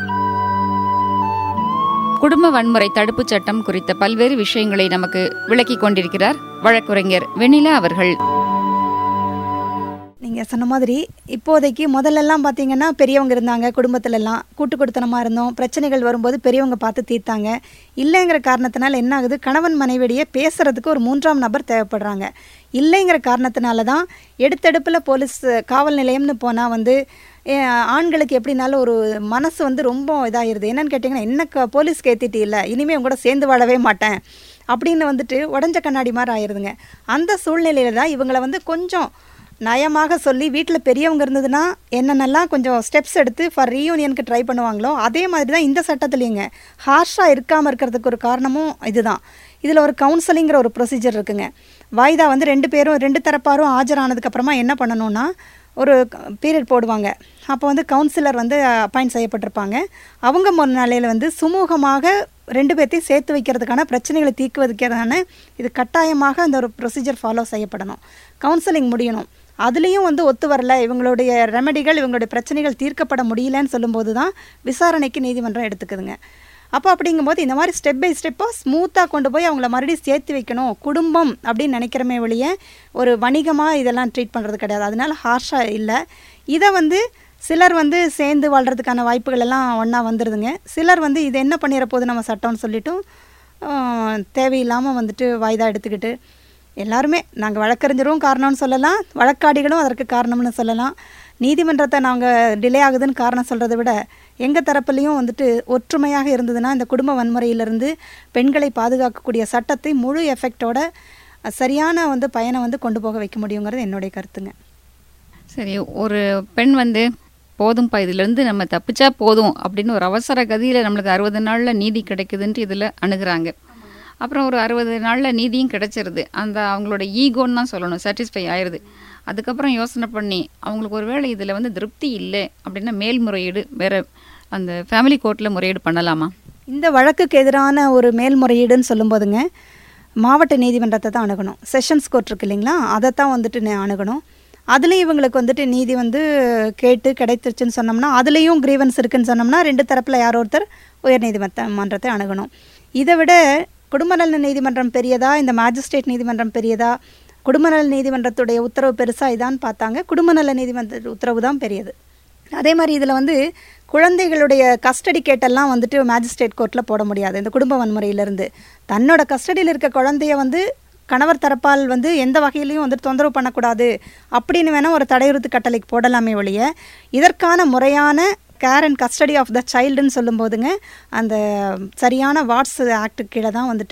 குடும்ப வன்முறை தடுப்புச் சட்டம் குறித்த பல்வேறு விஷயங்களை நமக்கு விளக்கிக் கொண்டிருக்கிறார் வழக்குரைஞர் வெண்ணிலா அவர்கள் நீங்கள் சொன்ன மாதிரி இப்போதைக்கு முதல்லலாம் பார்த்தீங்கன்னா பெரியவங்க இருந்தாங்க குடும்பத்திலலாம் கூட்டு குடுத்தனமாக இருந்தோம் பிரச்சனைகள் வரும்போது பெரியவங்க பார்த்து தீர்த்தாங்க இல்லைங்கிற காரணத்தினால என்ன ஆகுது கணவன் மனைவிடையே பேசுறதுக்கு ஒரு மூன்றாம் நபர் தேவைப்படுறாங்க இல்லைங்கிற காரணத்தினால தான் எடுத்தெடுப்பில் போலீஸ் காவல் நிலையம்னு போனால் வந்து ஏ, ஆண்களுக்கு எப்படினாலும் ஒரு மனசு வந்து ரொம்ப இதாகிருது என்னன்னு கேட்டிங்கன்னா என்ன க- போலீஸ்க்கு ஏற்றிட்டு இல்லை இனிமேல் உங்க கூட சேர்ந்து வாழவே மாட்டேன் அப்படின்னு வந்துட்டு உடஞ்ச கண்ணாடி மாதிரி ஆயிருதுங்க அந்த சூழ்நிலையில தான் இவங்களை வந்து கொஞ்சம் நயமாக சொல்லி வீட்டில் பெரியவங்க இருந்ததுன்னா என்னென்னலாம் கொஞ்சம் ஸ்டெப்ஸ் எடுத்து ஃபார் ரீயூனியனுக்கு ட்ரை பண்ணுவாங்களோ அதே மாதிரி தான் இந்த சட்டத்துலேயுங்க ஹார்ஷாக இருக்காமல் இருக்கிறதுக்கு ஒரு காரணமும் இதுதான் இதில் ஒரு கவுன்சிலிங்கிற ஒரு ப்ரொசீஜர் இருக்குங்க வாய்தா வந்து ரெண்டு பேரும் ரெண்டு தரப்பாரும் ஆஜரானதுக்கப்புறமா என்ன பண்ணணும்னா ஒரு பீரியட் போடுவாங்க அப்போ வந்து கவுன்சிலர் வந்து அப்பாயிண்ட் செய்யப்பட்டிருப்பாங்க அவங்க முன்னிலையில் வந்து சுமூகமாக ரெண்டு பேர்த்தையும் சேர்த்து வைக்கிறதுக்கான பிரச்சனைகளை தீர்க்குவதற்கான இது கட்டாயமாக அந்த ஒரு ப்ரொசீஜர் ஃபாலோ செய்யப்படணும் கவுன்சிலிங் முடியணும் அதுலேயும் வந்து ஒத்து வரல இவங்களுடைய ரெமெடிகள் இவங்களுடைய பிரச்சனைகள் தீர்க்கப்பட முடியலன்னு சொல்லும்போது தான் விசாரணைக்கு நீதிமன்றம் எடுத்துக்குதுங்க அப்போ அப்படிங்கும்போது இந்த மாதிரி ஸ்டெப் பை ஸ்டெப்பாக ஸ்மூத்தாக கொண்டு போய் அவங்கள மறுபடியும் சேர்த்து வைக்கணும் குடும்பம் அப்படின்னு நினைக்கிறமே வெளியே ஒரு வணிகமாக இதெல்லாம் ட்ரீட் பண்ணுறது கிடையாது அதனால ஹார்ஷாக இல்லை இதை வந்து சிலர் வந்து சேர்ந்து வாழ்கிறதுக்கான வாய்ப்புகள் எல்லாம் ஒன்றா வந்துடுதுங்க சிலர் வந்து இது என்ன பண்ணிட போகுது நம்ம சட்டம்னு சொல்லிட்டும் ஆஹ், தேவையில்லாமல் வந்துட்டு வாய்தா எடுத்துக்கிட்டு எல்லாருமே நாங்கள் வழக்கறிஞரும் காரணம்னு சொல்லலாம் வழக்காடிகளும் அதற்கு காரணம்னு சொல்லலாம் நீதிமன்றத்தை நாங்கள் டிலே ஆகுதுன்னு காரணம் சொல்கிறத விட எங்கள் தரப்புலையும் வந்துட்டு ஒற்றுமையாக இருந்ததுன்னா இந்த குடும்ப வன்முறையிலிருந்து பெண்களை பாதுகாக்கக்கூடிய சட்டத்தை முழு எஃபெக்டோட சரியான வந்து பயனை வந்து கொண்டு போக வைக்க முடியுங்கிறது என்னுடைய கருத்துங்க சரி ஒரு பெண் வந்து போதும்ப்பா இதுலேருந்து நம்ம தப்பிச்சா போதும் அப்படின்னு ஒரு அவசர கதியில் நம்மளுக்கு அறுபது நாளில் நீதி கிடைக்குதுன்ட்டு இதில் அணுகுறாங்க அப்புறம் ஒரு அறுபது நாளில் நீதியும் கிடைச்சிருது அந்த அவங்களோட ஈகோன்னு தான் சொல்லணும் சாட்டிஸ்ஃபை ஆயிடுது அதுக்கப்புறம் யோசனை பண்ணி அவங்களுக்கு ஒரு வேளை இதில் வந்து திருப்தி இல்லை அப்படின்னா மேல்முறையீடு வேற அந்த ஃபேமிலி கோர்ட்டில் முறையீடு பண்ணலாமா இந்த வழக்குக்கு எதிரான ஒரு மேல்முறையீடுன்னு சொல்லும்போதுங்க மாவட்ட நீதிமன்றத்தை தான் அணுகணும் செஷன்ஸ் கோர்ட் இருக்கு இல்லைங்களா அதை தான் வந்துட்டு நே- அணுகணும் அதுலேயும் இவங்களுக்கு வந்துட்டு நீதி வந்து கேட்டு கிடைத்துருச்சுன்னு சொன்னோம்னா அதுலேயும் கிரீவன்ஸ் இருக்குன்னு சொன்னோம்னா ரெண்டு தரப்பில் யாரோ ஒருத்தர் உயர் நீதிமன்ற மன்றத்தை அணுகணும் இதை விட குடும்ப நல நீதிமன்றம் பெரியதா இந்த மேஜிஸ்ட்ரேட் நீதிமன்றம் பெரியதா குடும்ப நல நீதிமன்றத்துடைய உத்தரவு பெருசா இதான்னு பார்த்தாங்க குடும்ப நல நீதிமன்ற உத்தரவு தான் பெரியது அதே மாதிரி இதில் வந்து குழந்தைகளுடைய கஸ்டடி கேட்டெல்லாம் வந்துட்டு மேஜிஸ்ட்ரேட் கோர்ட்டில் போட முடியாது இந்த குடும்ப வன்முறையிலிருந்து தன்னோட கஸ்டடியில் இருக்க குழந்தைய வந்து கணவர் தரப்பால் வந்து எந்த வகையிலையும் வந்து தொந்தரவு பண்ணக்கூடாது அப்படின்னு வேணால் ஒரு தடையுறுத்து கட்டளைக்கு போடலாமே ஒழிய இதற்கான முறையான care and custody of the சைல்டுன்னு சொல்லும்போதுங்க அந்த சரியான வாட்ஸ் ஆக்ட் கீழே தான் வந்துட்டு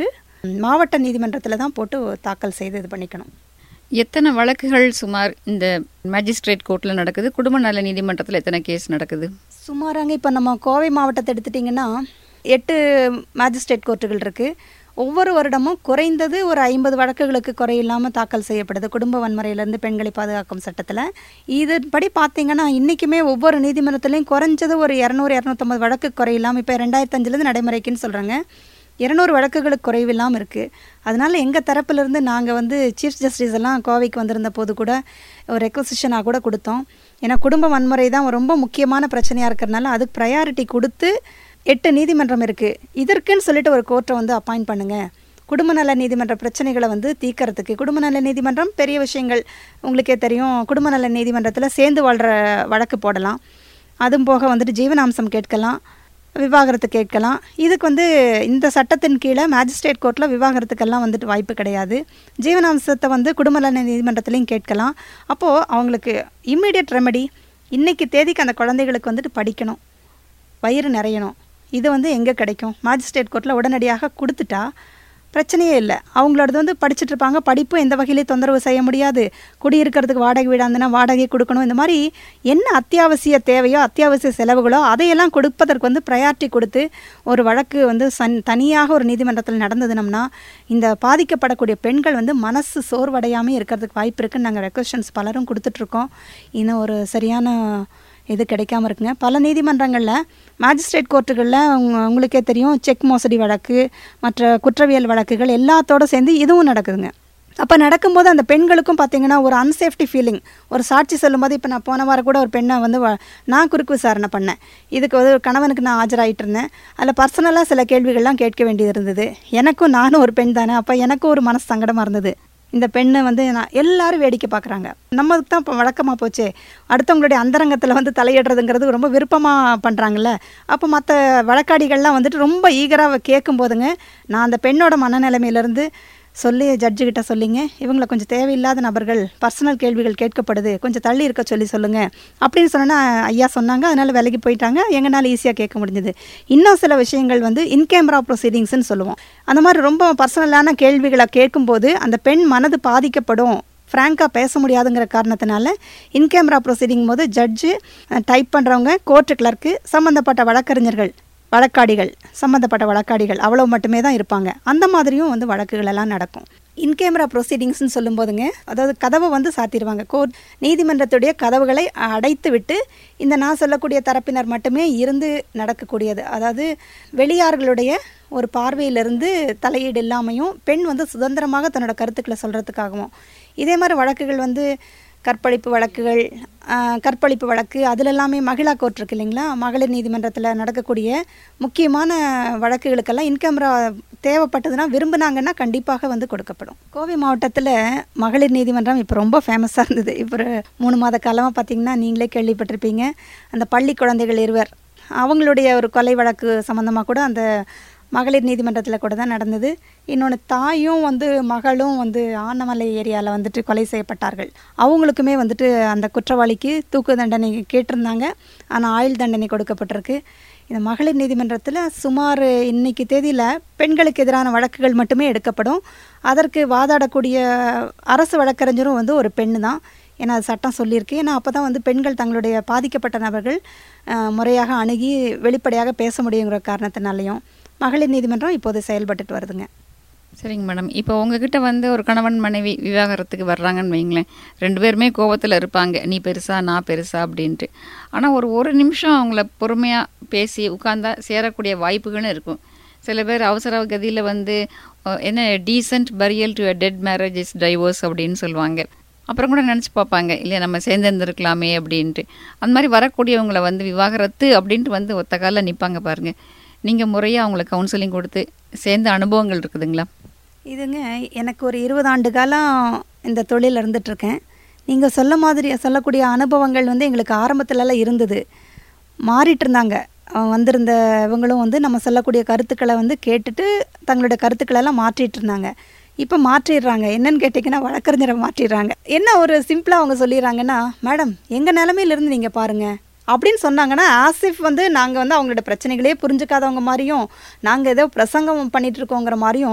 மாவட்ட நீதிமன்றத்தில் தான் போட்டு தாக்கல் செய்து இது பண்ணிக்கணும் எத்தனை வழக்குகள் சுமார் இந்த மேஜிஸ்ட்ரேட் கோர்ட்டில் நடக்குது குடும்ப நல நீதிமன்றத்தில் எத்தனை கேஸ் நடக்குது சுமாராங்க இப்போ நம்ம கோவை மாவட்டத்தை எடுத்துட்டிங்கன்னா எட்டு மேஜிஸ்ட்ரேட் கோர்ட்டுகள் இருக்குது ஒவ்வொரு வருடமும் குறைந்தது ஒரு ஐம்பது வழக்குகளுக்கு குறையில்லாமல் தாக்கல் செய்யப்படுது குடும்ப வன்முறையிலேருந்து பெண்களை பாதுகாக்கும் சட்டத்தில் இதன்படி பார்த்தீங்கன்னா இன்றைக்குமே ஒவ்வொரு நீதிமன்றத்துலேயும் குறைஞ்சது ஒரு இரநூறு இரநூத்தம்பது வழக்கு குறையில்லாமல் இப்போ ரெண்டாயிரத்தஞ்சிலேருந்து நடைமுறைக்குன்னு சொல்கிறாங்க இருநூறு வழக்குகளுக்கு குறைவில்லாமல் இருக்குது அதனால எங்கள் தரப்பிலிருந்து நாங்கள் வந்து சீஃப் ஜஸ்டிஸ் எல்லாம் கோவைக்கு வந்திருந்த போது கூட ஒரு ரெக்வசிஷனாக கூட கொடுத்தோம் ஏன்னா குடும்ப வன்முறை தான் ரொம்ப முக்கியமான பிரச்சனையாக இருக்கிறதுனால அதுக்கு ப்ரையாரிட்டி கொடுத்து எட்டு நீதிமன்றம் இருக்குது இதற்குன்னு சொல்லிட்டு ஒரு கோர்ட்டை வந்து அப்பாயிண்ட் பண்ணுங்கள் குடும்ப நல நீதிமன்ற பிரச்சனைகளை வந்து தீர்க்கறதுக்கு குடும்ப நல நீதிமன்றம் பெரிய விஷயங்கள் உங்களுக்கே தெரியும் குடும்ப நல நீதிமன்றத்தில் சேர்ந்து வாழ்கிற வழக்கு போடலாம் அதுவும் போக வந்துட்டு ஜீவனாம்சம் கேட்கலாம் விவாகரத்து கேட்கலாம் இதுக்கு வந்து இந்த சட்டத்தின் கீழே மேஜிஸ்ட்ரேட் கோர்ட்டில் விவாகரத்துக்கெல்லாம் வந்துட்டு வாய்ப்பு கிடையாது ஜீவனாம்சத்தை வந்து குடும்ப நல நீதிமன்றத்துலையும் கேட்கலாம் அப்போது அவங்களுக்கு இம்மிடியட் ரெமெடி இன்றைக்கி தேதிக்கு அந்த குழந்தைகளுக்கு வந்துட்டு படிக்கணும் வயிறு நிறையணும் இது வந்து எங்கே கிடைக்கும் மேஜிஸ்ட்ரேட் கோர்ட்டில் உடனடியாக கொடுத்துட்டா பிரச்சனையே இல்லை அவங்களோடது வந்து படிச்சுட்டு இருப்பாங்க படிப்பு எந்த வகையிலையும் தொந்தரவு செய்ய முடியாது குடியிருக்கிறதுக்கு வாடகை வீடாந்துன்னா வாடகை கொடுக்கணும் இந்த மாதிரி என்ன அத்தியாவசிய தேவையோ அத்தியாவசிய செலவுகளோ அதையெல்லாம் கொடுப்பதற்கு வந்து ப்ரையாரிட்டி கொடுத்து ஒரு வழக்கு வந்து சன் தனியாக ஒரு நீதிமன்றத்தில் நடந்ததுனோம்னா இந்த பாதிக்கப்படக்கூடிய பெண்கள் வந்து மனசு சோர்வடையாமல் இருக்கிறதுக்கு வாய்ப்பு இருக்குன்னு நாங்கள் ரெக்வஸ்டன்ஸ் பலரும் கொடுத்துட்ருக்கோம் இன்னும் ஒரு சரியான இது கிடைக்காம இருக்குங்க பல நீதிமன்றங்களில் மேஜிஸ்ட்ரேட் கோர்ட்டுகளில் உங்களுக்கே தெரியும் செக் மோசடி வழக்கு மற்ற குற்றவியல் வழக்குகள் எல்லாத்தோட சேர்ந்து இதுவும் நடக்குதுங்க அப்போ நடக்கும்போது அந்த பெண்களுக்கும் பார்த்தீங்கன்னா ஒரு அன்சேஃப்டி ஃபீலிங் ஒரு சாட்சி சொல்லும்போது இப்போ நான் போன வாரம் கூட ஒரு பெண்ணை வந்து வ- நான் குறுக்கு விசாரணை பண்ணேன் இதுக்கு வந்து ஒரு கணவனுக்கு நான் ஆஜராயிட்டு இருந்தேன் அதில் பர்சனலாக சில கேள்விகள்லாம் கேட்க வேண்டியது இருந்தது எனக்கும் நானும் ஒரு பெண் தானே அப்போ எனக்கும் ஒரு மனசு சங்கடமாக இருந்தது இந்த பெண்ணை வந்து நான் எல்லாரும் வேடிக்கை பார்க்குறாங்க நம்மளுக்கு தான் இப்போ வழக்கமாக போச்சே அடுத்தவங்களுடைய அந்தரங்கத்தில் வந்து தலையிடுறதுங்கிறது ரொம்ப விருப்பமாக பண்ணுறாங்கல்ல அப்போ மற்ற வழக்காடிகள்லாம் வந்துட்டு ரொம்ப ஈகராக கேட்கும் போதுங்க நான் அந்த பெண்ணோட மனநிலைமையிலேருந்து சொல்லி ஜட்ஜுக்கிட்ட சொல்லிங்க இவங்களை கொஞ்சம் தேவையில்லாத நபர்கள் பர்சனல் கேள்விகள் கேட்கப்படுது கொஞ்சம் தள்ளி இருக்க சொல்லி சொல்லுங்க அப்படின்னு சொன்னா ஐயா சொன்னாங்க அதனால விலகி போயிட்டாங்க எங்களால் ஈஸியாக கேட்க முடிஞ்சது இன்னும் சில விஷயங்கள் வந்து இன் கேமரா ப்ரொசீடிங்ஸ்னு சொல்லுவோம் அந்த மாதிரி ரொம்ப பர்சனலான கேள்விகளை கேட்கும்போது அந்த பெண் மனது பாதிக்கப்படும் ஃப்ராங்காக பேச முடியாதுங்கிற காரணத்தினால இன் கேமரா ப்ரொசீடிங் போது ஜட்ஜு டைப் பண்ணுறவங்க கோர்ட்டு கிளர்க்கு சம்மந்தப்பட்ட வழக்கறிஞர்கள் வழக்காடிகள் சம்மந்தப்பட்ட வழக்காடிகள் அவ்வளோ மட்டுமே தான் இருப்பாங்க அந்த மாதிரியும் வந்து வழக்குகள் எல்லாம் நடக்கும் இன் கேமரா ப்ரொசீடிங்ஸ்னு சொல்லும்போதுங்க அதாவது கதவை வந்து சாத்திடுவாங்க கோர்ட் நீதிமன்றத்துடைய கதவுகளை அடைத்து விட்டு இந்த நான் சொல்லக்கூடிய தரப்பினர் மட்டுமே இருந்து நடக்கக்கூடியது அதாவது வெளியார்களுடைய ஒரு பார்வையிலிருந்து தலையீடு இல்லாமையும் பெண் வந்து சுதந்திரமாக தன்னோட கருத்துக்களை சொல்கிறதுக்காகவும் இதே மாதிரி வழக்குகள் வந்து கற்பழிப்பு வழக்குகள் ஆஹ், கற்பழிப்பு வழக்கு அதில் எல்லாமே மகிழா கோர்ட் இருக்கு இல்லைங்களா மகளிர் நீதிமன்றத்தில் நடக்கக்கூடிய முக்கியமான வழக்குகளுக்கெல்லாம் இன்கேமரா தேவைப்பட்டதுன்னா விரும்புனாங்கன்னா கண்டிப்பாக வந்து கொடுக்கப்படும் கோவை மாவட்டத்தில் மகளிர் நீதிமன்றம் இப்போ ரொம்ப ஃபேமஸாக இருந்தது இப்போ ஒரு மூணு மாத காலமாக பார்த்தீங்கன்னா நீங்களே கேள்விப்பட்டிருப்பீங்க அந்த பள்ளி குழந்தைகள் இருவர் அவங்களுடைய ஒரு கொலை வழக்கு சம்மந்தமாக கூட அந்த மகளிர் நீதிமன்றத்தில் கூட தான் நடந்தது இன்னொன்று தாயும் வந்து மகளும் வந்து ஆனமலை ஏரியாவில் வந்துட்டு கொலை செய்யப்பட்டார்கள் அவங்களுக்குமே வந்துட்டு அந்த குற்றவாளிக்கு தூக்கு தண்டனை கேட்டிருந்தாங்க ஆனால் ஆயுள் தண்டனை கொடுக்கப்பட்டிருக்கு இந்த மகளிர் நீதிமன்றத்தில் சுமார் இன்னைக்கு தேதியில் பெண்களுக்கு எதிரான வழக்குகள் மட்டுமே எடுக்கப்படும் அதற்கு வாதாடக்கூடிய அரசு வழக்கறிஞரும் வந்து ஒரு பெண்ணு தான் ஏன்னா அது சட்டம் சொல்லியிருக்கு ஏன்னா அப்போ தான் வந்து பெண்கள் தங்களுடைய பாதிக்கப்பட்ட நபர்கள் அஹ், முறையாக அணுகி வெளிப்படையாக பேச முடியுங்கிற காரணத்தினாலையும் மகளிர் நீதிமன்றம் இப்போது செயல்பட்டுட்டு வருதுங்க சரிங்க மேடம் இப்போ உங்ககிட்ட வந்து ஒரு கணவன் மனைவி விவாகரத்துக்கு வர்றாங்கன்னு வைங்களேன் ரெண்டு பேருமே கோவத்தில் இருப்பாங்க நீ பெருசா நான் பெருசா அப்படின்ட்டு ஆனால் ஒரு ஒரு நிமிஷம் அவங்கள பொறுமையாக பேசி உட்கார்ந்தா சேரக்கூடிய வாய்ப்புகளும் இருக்கும் சில பேர் அவசர கதியில் வந்து அஹ், என்ன decent burial to a dead marriage is divorce அப்படின்னு சொல்லுவாங்க அப்புறம் கூட நினச்சி பார்ப்பாங்க இல்லையா நம்ம சேர்ந்திருந்துருக்கலாமே அப்படின்ட்டு அந்த மாதிரி வரக்கூடியவங்களை வந்து விவாகரத்து அப்படின்ட்டு வந்து ஒத்த காலில் நிற்பாங்க பாருங்க நீங்கள் முறையாக அவங்களை கவுன்சிலிங் கொடுத்து சேர்ந்த அனுபவங்கள் இருக்குதுங்களா இதுங்க எனக்கு ஒரு இருபது ஆண்டு காலம் இந்த தொழில் இருந்துகிட்ருக்கேன் நீங்கள் சொல்ல மாதிரி சொல்லக்கூடிய அனுபவங்கள் வந்து எங்களுக்கு ஆரம்பத்துலலாம் இருந்தது மாறிட்டு இருந்தாங்க அஹ் வந்திருந்த இவங்களும் வந்து நம்ம சொல்லக்கூடிய கருத்துக்களை வந்து கேட்டுட்டு தங்களுடைய கருத்துக்களை எல்லாம் மாற்றிட்டு இருந்தாங்க இப்போ மாற்றிடுறாங்க என்னன்னு கேட்டிங்கன்னா வழக்கறிஞரை மாற்றிடுறாங்க என்ன ஒரு சிம்பிளாக அவங்க சொல்லிடுறாங்கன்னா மேடம் எங்கள் நிலமையிலிருந்து நீங்கள் பாருங்கள் அப்படின்னு சொன்னாங்கன்னா ஆசிஃப் வந்து நாங்கள் வந்து அவங்களோட பிரச்சனைகளே புரிஞ்சுக்காதவங்க மாதிரியும் நாங்கள் ஏதோ பிரசங்கம் பண்ணிட்டு இருக்கோங்கிற மாதிரியும்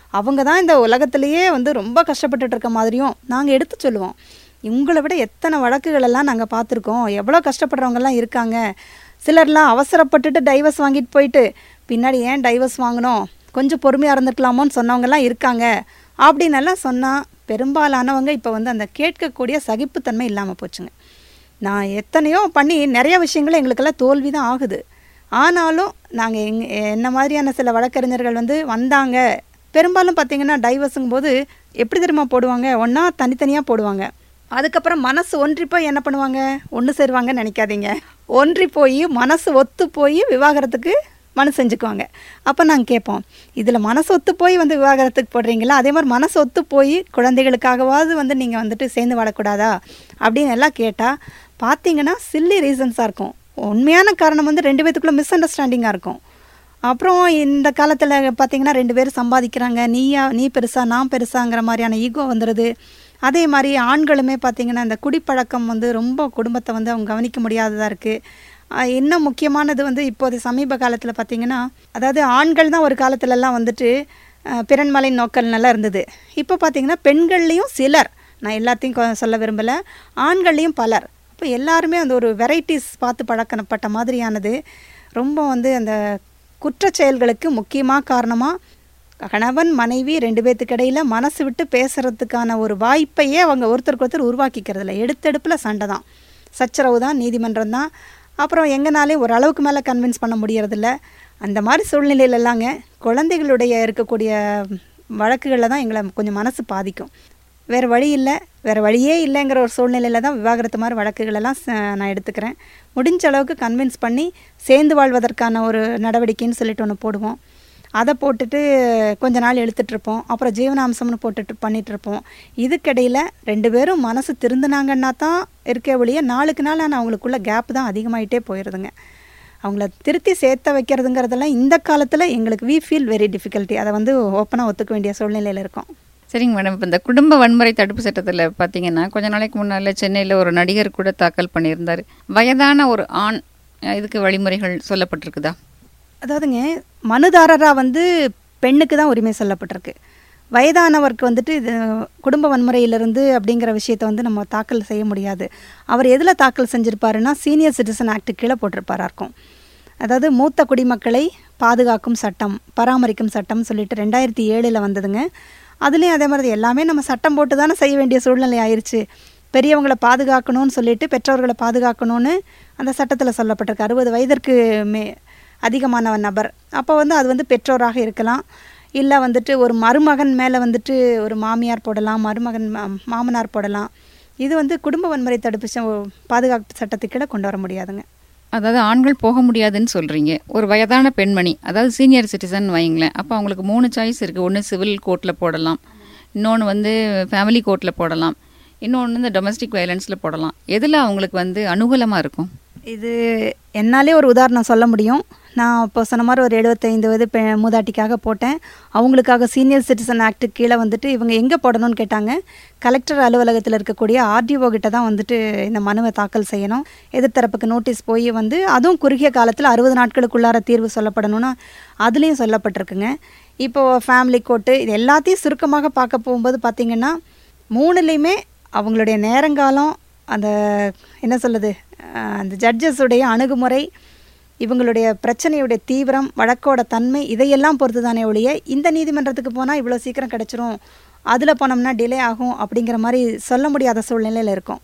அவங்க தான் இந்த உலகத்திலேயே வந்து ரொம்ப கஷ்டப்பட்டுட்டு இருக்க மாதிரியும் நாங்கள் எடுத்து சொல்லுவோம் உங்களை விட எத்தனை வழக்குகள் எல்லாம் நாங்கள் பார்த்துருக்கோம் எவ்வளோ கஷ்டப்படுறவங்கெல்லாம் இருக்காங்க சிலர்லாம் அவசரப்பட்டுட்டு டைவர்ஸ் வாங்கிட்டு போயிட்டு பின்னாடி ஏன் டைவர்ஸ் வாங்கினோம் கொஞ்சம் பொறுமையாக இருந்திருக்கலாமோன்னு சொன்னவங்கெல்லாம் இருக்காங்க அப்படின்னு எல்லாம் சொன்னால் பெரும்பாலானவங்க இப்போ வந்து அந்த கேட்கக்கூடிய சகிப்புத்தன்மை இல்லாமல் போச்சுங்க நான் எத்தனையோ பண்ணி நிறைய விஷயங்கள் எங்களுக்கெல்லாம் தோல்வி தான் ஆகுது ஆனாலும் நாங்கள் எங் என்ன மாதிரியான சில வழக்கறிஞர்கள் வந்து வந்தாங்க பெரும்பாலும் பார்த்தீங்கன்னா டைவர்ஸுங்கும் போது எப்படி தெரியுமா போடுவாங்க ஒன்றா தனித்தனியாக போடுவாங்க அதுக்கப்புறம் மனசு ஒன்றி போய் என்ன பண்ணுவாங்க ஒன்று சேருவாங்கன்னு நினைக்காதீங்க ஒன்றி போய் மனசு ஒத்து போய் விவாகரத்துக்கு மனு செஞ்சுக்குவாங்க அப்போ நாங்கள் கேட்போம் இதில் மனசு ஒத்து போய் வந்து விவாகரத்துக்கு போடுறீங்களா அதே மாதிரி மனசு ஒத்து போய் குழந்தைகளுக்காகவாவது வந்து நீங்கள் வந்துட்டு சேர்ந்து வாழக்கூடாதா அப்படின்னு எல்லாம் கேட்டால் பார்த்தீங்கன்னா சில்லி ரீசன்ஸாக இருக்கும் உண்மையான காரணம் வந்து ரெண்டு பேத்துக்குள்ளே மிஸ் அண்டர்ஸ்டாண்டிங்காக இருக்கும் அப்புறம் இந்த காலத்தில் பார்த்தீங்கன்னா ரெண்டு பேரும் சம்பாதிக்கிறாங்க நீயா நீ பெருசா நான் பெருசாங்கிற மாதிரியான ஈகோ வந்துடுது அதே மாதிரி ஆண்களுமே பார்த்தீங்கன்னா இந்த குடிப்பழக்கம் வந்து ரொம்ப குடும்பத்தை வந்து அவங்க கவனிக்க முடியாததாக இருக்குது இன்னும் முக்கியமானது வந்து இப்போது சமீப காலத்தில் பார்த்தீங்கன்னா அதாவது ஆண்கள் தான் ஒரு காலத்துலலாம் வந்துட்டு அஹ், பிறன்மலை நோக்கல் நல்லா இருந்தது இப்போ பார்த்தீங்கன்னா பெண்கள்லேயும் சிலர் நான் எல்லாத்தையும் கொ- சொல்ல விரும்பலை ஆண்கள்லேயும் பலர் இப்போ எல்லாருமே அந்த ஒரு வெரைட்டிஸ் பார்த்து பழக்கப்பட்ட மாதிரியானது ரொம்ப வந்து அந்த குற்றச் செயல்களுக்கு முக்கியமாக காரணமாக கணவன் மனைவி ரெண்டு பேத்துக்கு இடையில மனசு விட்டு பேசுறதுக்கான ஒரு வாய்ப்பையே அவங்க ஒருத்தருக்கு ஒருத்தர் உருவாக்கிக்கிறது இல்லை எடுத்தெடுப்பில் சண்டை தான் சச்சரவு தான் நீதிமன்றம் தான் அப்புறம் எங்கனாலே ஒரு அளவுக்கு மேலே கன்வின்ஸ் பண்ண முடியறதில்ல அந்த மாதிரி சூழ்நிலையிலலாங்க குழந்தைகளுடைய இருக்கக்கூடிய வழக்குகளில் தான் எங்களை கொஞ்சம் மனசு பாதிக்கும் வேறு வழி இல்லை வேறு வழியே இல்லைங்கிற ஒரு சூழ்நிலையில் தான் விவாகரத்து மாதிரி வழக்குகளெல்லாம் ச- நான் எடுத்துக்கிறேன் முடிஞ்ச அளவுக்கு கன்வின்ஸ் பண்ணி சேர்ந்து வாழ்வதற்கான ஒரு நடவடிக்கைன்னு சொல்லிட்டு ஒன்று போடுவோம் அதை போட்டுட்டு கொஞ்ச நாள் இழுத்துட்டு இருப்போம் அப்புறம் ஜீவனாம்சம்னு போட்டுட்டு பண்ணிட்டு இருப்போம் இதுக்கிடையில் ரெண்டு பேரும் மனசு திருந்தினாங்கன்னா தான் இருக்கே ஒழிய நாளுக்கு நாள் ஆனால் அவங்களுக்குள்ள கேப் தான் அதிகமாயிட்டே போயிடுதுங்க அவங்கள திருத்தி சேர்த்த வைக்கிறதுங்கிறதெல்லாம் இந்த காலத்தில் எங்களுக்கு வி ஃபீல் வெரி டிஃபிகல்ட்டி அதை வந்து ஓப்பனாக ஒத்துக்க வேண்டிய சூழ்நிலையில் இருக்கோம் சரிங்க மேடம் இப்போ இந்த குடும்ப வன்முறை தடுப்பு சட்டத்தில் பார்த்தீங்கன்னா கொஞ்ச நாளைக்கு முன்னால் சென்னையில் ஒரு நடிகர் கூட தாக்கல் பண்ணியிருந்தார் வயதான ஒரு ஆண் அஹ், இதுக்கு வழிமுறைகள் சொல்லப்பட்டிருக்குதா அதாவதுங்க மனுதாரராக வந்து பெண்ணுக்கு தான் உரிமை சொல்லப்பட்டிருக்கு வயதானவருக்கு வந்துட்டு இது குடும்ப வன்முறையிலிருந்து அப்படிங்கிற விஷயத்தை வந்து நம்ம தாக்கல் செய்ய முடியாது அவர் எதில் தாக்கல் செஞ்சிருப்பாருன்னா சீனியர் சிட்டிசன் ஆக்ட் கீழே போட்டிருப்பாரா இருக்கும் அதாவது மூத்த குடிமக்களை பாதுகாக்கும் சட்டம் பராமரிக்கும் சட்டம் சொல்லிட்டு ரெண்டாயிரத்தி ஏழில் வந்ததுங்க அதுலேயும் அதே மாதிரி எல்லாமே நம்ம சட்டம் போட்டு தானே செய்ய வேண்டிய சூழ்நிலை ஆயிருச்சு பெரியவங்களை பாதுகாக்கணும்னு சொல்லிட்டு பெற்றோர்களை பாதுகாக்கணும்னு அந்த சட்டத்தில் சொல்லப்பட்டிருக்கு அறுபது வயதிற்கு மே அதிகமான நபர் அப்போ வந்து அது வந்து பெற்றோராக இருக்கலாம் இல்லை வந்துட்டு ஒரு மருமகன் மேலே வந்துட்டு ஒரு மாமியார் போடலாம் மருமகன் மா- மாமனார் போடலாம் இது வந்து குடும்ப வன்முறை தடுப்பு ச- பாதுகாப்பு சட்டத்துக்கு கீழே கொண்டு வர முடியாதுங்க அதாவது ஆண்கள் போக முடியாதுன்னு சொல்கிறீங்க ஒரு வயதான பெண்மணி அதாவது சீனியர் சிட்டிசன் வைங்களேன் அப்போ அவங்களுக்கு மூணு சாய்ஸ் இருக்குது ஒன்று சிவில் கோர்ட்டில் போடலாம் இன்னொன்று வந்து ஃபேமிலி கோர்ட்டில் போடலாம் இன்னொன்று இந்த டொமஸ்டிக் வயலன்ஸில் போடலாம் எதில் அவங்களுக்கு வந்து அனுகூலமாக இருக்கும் இது என்னாலே ஒரு உதாரணம் சொல்ல முடியும் நான் இப்போ சொன்ன மாதிரி ஒரு எழுபத்தைந்து வயது பெ மூதாட்டிக்காக போட்டேன் அவங்களுக்காக சீனியர் சிட்டிசன் ஆக்ட் கீழே வந்துட்டு இவங்க எங்கே போடணும்னு கேட்டாங்க கலெக்டர் அலுவலகத்தில் இருக்கக்கூடிய ஆர்டிஓ கிட்ட தான் வந்துட்டு இந்த மனுவை தாக்கல் செய்யணும் எதிர்த்தரப்புக்கு நோட்டீஸ் போய் வந்து அதுவும் குறுகிய காலத்தில் அறுபது நாட்களுக்குள்ளார தீர்வு சொல்லப்படணும்னு அதுலேயும் சொல்லப்பட்டிருக்குங்க இப்போது ஃபேமிலி கோர்ட்டு இது எல்லாத்தையும் சுருக்கமாக பார்க்க போகும்போது பார்த்திங்கன்னா மூணுலேயுமே அவங்களுடைய நேரங்காலம் அந்த என்ன சொல்லுது அஹ் அந்த ஜட்ஜஸுடைய அணுகுமுறை இவங்களுடைய பிரச்சனையுடைய தீவிரம் வழக்கோட தன்மை இதையெல்லாம் பொறுத்து தானே ஒழிய இந்த நீதிமன்றத்துக்கு போனால் இவ்வளோ சீக்கிரம் கிடச்சிரும் அதில் போனோம்னா டிலே ஆகும் அப்படிங்கிற மாதிரி சொல்ல முடியாத சூழ்நிலையில் இருக்கும்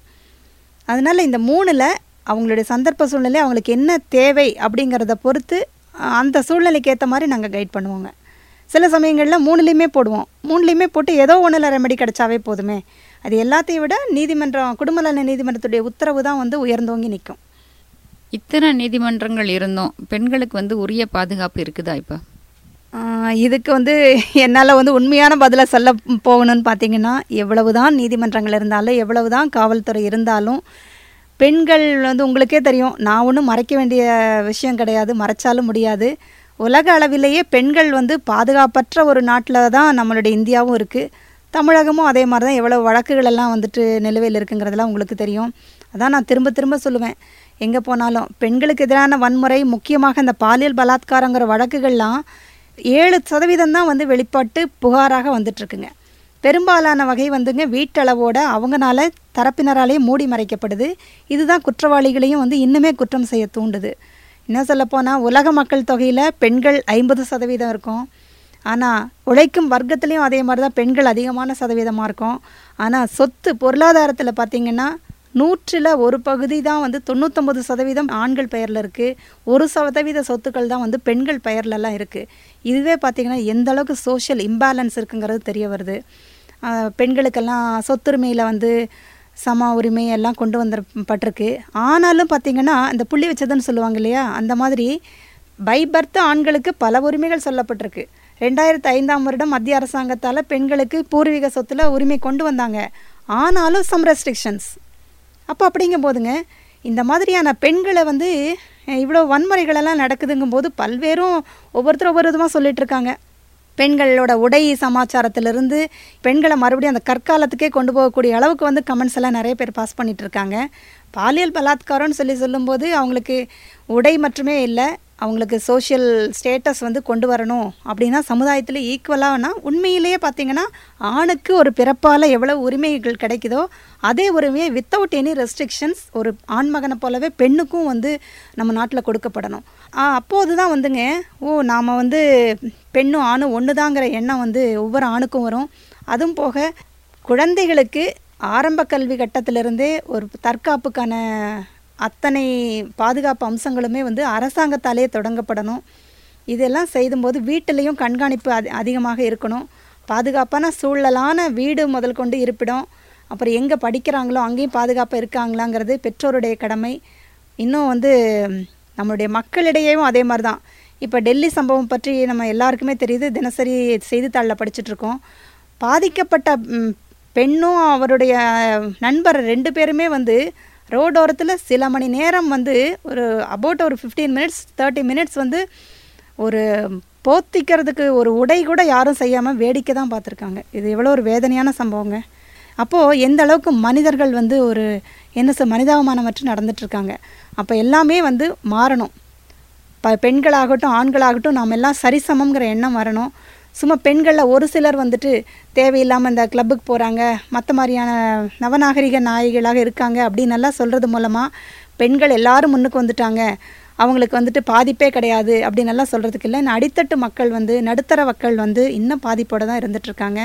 அதனால இந்த மூணில் அவங்களுடைய சந்தர்ப்ப சூழ்நிலை அவங்களுக்கு என்ன தேவை அப்படிங்கிறத பொறுத்து அஹ், அந்த சூழ்நிலைக்கு ஏற்ற மாதிரி நாங்கள் கைட் பண்ணுவோங்க சில சமயங்களில் மூணுலேயுமே போடுவோம் மூணுலேயுமே போட்டு ஏதோ ஒன்றில் ரெமெடி கிடைச்சாவே போதுமே அது எல்லாத்தையும் விட நீதிமன்றம் குடும்ப நல நீதிமன்றத்துடைய உத்தரவு தான் வந்து உயர்ந்தோங்கி நிற்கும் இத்தனை நீதிமன்றங்கள் இருந்தும் பெண்களுக்கு வந்து உரிய பாதுகாப்பு இருக்குதா இப்போ ஆஹ் இதுக்கு வந்து என்னால் வந்து உண்மையான பதிலை சொல்ல போகணும்னு பார்த்தீங்கன்னா எவ்வளவு தான் நீதிமன்றங்கள் இருந்தாலும் எவ்வளவு தான் காவல்துறை இருந்தாலும் பெண்கள் வந்து உங்களுக்கே தெரியும் நான் ஒன்றும் மறைக்க வேண்டிய விஷயம் கிடையாது மறைச்சாலும் முடியாது உலக அளவிலேயே பெண்கள் வந்து பாதுகாப்பற்ற ஒரு நாட்டில் தான் நம்மளுடைய இந்தியாவும் இருக்குது தமிழகமும் அதே மாதிரி தான் எவ்வளோ வழக்குகள் எல்லாம் வந்துட்டு நிலுவையில் இருக்குங்கிறதெல்லாம் உங்களுக்கு தெரியும் அதான் நான் திரும்ப திரும்ப சொல்லுவேன் எங்கே போனாலும் பெண்களுக்கு எதிரான வன்முறை முக்கியமாக இந்த பாலியல் பலாத்காரங்கிற வழக்குகள்லாம் ஏழு சதவீதம் தான் வந்து வெளிப்பாட்டு புகாராக வந்துட்டுருக்குங்க பெரும்பாலான வகை வந்துங்க வீட்டளவோட அவங்கனால தரப்பினராலே மூடி மறைக்கப்படுது இதுதான் குற்றவாளிகளையும் வந்து இன்னுமே குற்றம் செய்ய தூண்டுது என்ன சொல்லப்போனால் உலக மக்கள் தொகையில் பெண்கள் ஐம்பது சதவீதம் இருக்கும் ஆனால் உழைக்கும் வர்க்கத்துலேயும் அதே மாதிரி தான் பெண்கள் அதிகமான சதவீதமாக இருக்கும் ஆனால் சொத்து பொருளாதாரத்தில் பார்த்திங்கன்னா நூற்றில் ஒரு பகுதி தான் வந்து தொண்ணூத்தொம்பது சதவீதம் ஆண்கள் பெயரில் இருக்குது ஒரு சதவீத சொத்துக்கள் தான் வந்து பெண்கள் பெயர்லலாம் இருக்குது இதுவே பார்த்திங்கன்னா எந்த அளவுக்கு சோஷியல் இம்பேலன்ஸ் இருக்குங்கிறது தெரிய வருது ஆஹ் பெண்களுக்கெல்லாம் சொத்துரிமையில் வந்து சம உரிமை எல்லாம் கொண்டு வந்துப்பட்டிருக்கு ஆனாலும் பார்த்திங்கன்னா இந்த புள்ளி வச்சதுன்னு சொல்லுவாங்க இல்லையா அந்த மாதிரி பை பர்த் ஆண்களுக்கு பல உரிமைகள் சொல்லப்பட்டிருக்கு ரெண்டாயிரத்து ஐந்தாம் வருடம் மத்திய அரசாங்கத்தால் பெண்களுக்கு பூர்வீக சொத்துல உரிமை கொண்டு வந்தாங்க ஆனாலும் சம் ரெஸ்ட்ரிக்ஷன்ஸ் அப்போ அப்படிங்கும் போதுங்க இந்த மாதிரியான பெண்களை வந்து அஹ், இவ்வளோ வன்முறைகளெல்லாம் நடக்குதுங்கும் போது பல்வேறும் ஒவ்வொருத்தரும் ஒவ்வொரு விதமாக சொல்லிட்டு இருக்காங்க பெண்களோட உடை சமாச்சாரத்திலிருந்து பெண்களை மறுபடியும் அந்த கற்காலத்துக்கே கொண்டு போகக்கூடிய அளவுக்கு வந்து கமெண்ட்ஸ் எல்லாம் நிறைய பேர் பாஸ் பண்ணிட்டு இருக்காங்க பாலியல் பலாத்காரம்னு சொல்லி சொல்லும்போது அவங்களுக்கு உடை மட்டுமே இல்லை அவங்களுக்கு சோஷியல் ஸ்டேட்டஸ் வந்து கொண்டு வரணும் அப்படின்னா சமுதாயத்தில் ஈக்குவலாகனா உண்மையிலேயே பார்த்தீங்கன்னா ஆணுக்கு ஒரு பிறப்பால் எவ்வளோ உரிமைகள் கிடைக்குதோ அதே உரிமையை வித்தவுட் எனி ரெஸ்ட்ரிக்ஷன்ஸ் ஒரு ஆண்மகனை போலவே பெண்ணுக்கும் வந்து நம்ம நாட்டில் கொடுக்கப்படணும் அப்போது தான் வந்துங்க ஓ நாம் வந்து பெண்ணும் ஆணும் ஒன்று தாங்கிற எண்ணம் வந்து ஒவ்வொரு ஆணுக்கும் வரும் அதுவும் போக குழந்தைகளுக்கு ஆரம்ப கல்வி கட்டத்திலிருந்தே ஒரு தற்காப்புக்கான அத்தனை பாதுகாப்பு அம்சங்களுமே வந்து அரசாங்கத்தாலே தொடங்கப்படணும் இதெல்லாம் செய்தும்போது வீட்டிலையும் கண்காணிப்பு அதி அதிகமாக இருக்கணும் பாதுகாப்பான சூழலான வீடு முதல் கொண்டு இருப்பிடம் அப்புறம் எங்கே படிக்கிறாங்களோ அங்கேயும் பாதுகாப்பாக இருக்காங்களாங்கிறது பெற்றோருடைய கடமை இன்னும் வந்து நம்மளுடைய மக்களிடையேவும் அதே மாதிரி தான் இப்போ டெல்லி சம்பவம் பற்றி நம்ம எல்லாருக்குமே தெரியுது தினசரி செய்தித்தாளில் படிச்சுட்ருக்கோம் பாதிக்கப்பட்ட ம், பெண்ணும் அவருடைய நண்பர் ரெண்டு பேருமே வந்து ரோடோரத்தில் சில மணி நேரம் வந்து ஒரு அபவுட் ஒரு ஃபிஃப்டீன் மினிட்ஸ் தேர்ட்டி மினிட்ஸ் வந்து ஒரு போத்திக்கிறதுக்கு ஒரு உடை கூட யாரும் செய்யாமல் வேடிக்கை தான் பார்த்துருக்காங்க இது எவ்வளோ ஒரு வேதனையான சம்பவங்க அப்போது எந்த அளவுக்கு மனிதர்கள் வந்து ஒரு என்ன சொல் மனிதாபமானமற்று நடந்துட்டுருக்காங்க அப்போ எல்லாமே வந்து மாறணும் ப பெண்களாகட்டும் ஆண்களாகட்டும் நாம் எல்லாம் சரிசமங்கிற எண்ணம் வரணும் சும்மா பெண்களில் ஒரு சிலர் வந்துட்டு தேவையில்லாமல் இந்த கிளப்புக்கு போகிறாங்க மற்ற மாதிரியான நவநாகரிக நாயகிகளாக இருக்காங்க அப்படின்னு எல்லாம் சொல்கிறது மூலமாக பெண்கள் எல்லாரும் முன்னுக்கு வந்துட்டாங்க அவங்களுக்கு வந்துட்டு பாதிப்பே கிடையாது அப்படின்னு எல்லாம் சொல்கிறதுக்கு இல்லை இன்னும் அடித்தட்டு மக்கள் வந்து நடுத்தர மக்கள் வந்து இன்னும் பாதிப்போடு தான் இருந்துகிட்ருக்காங்க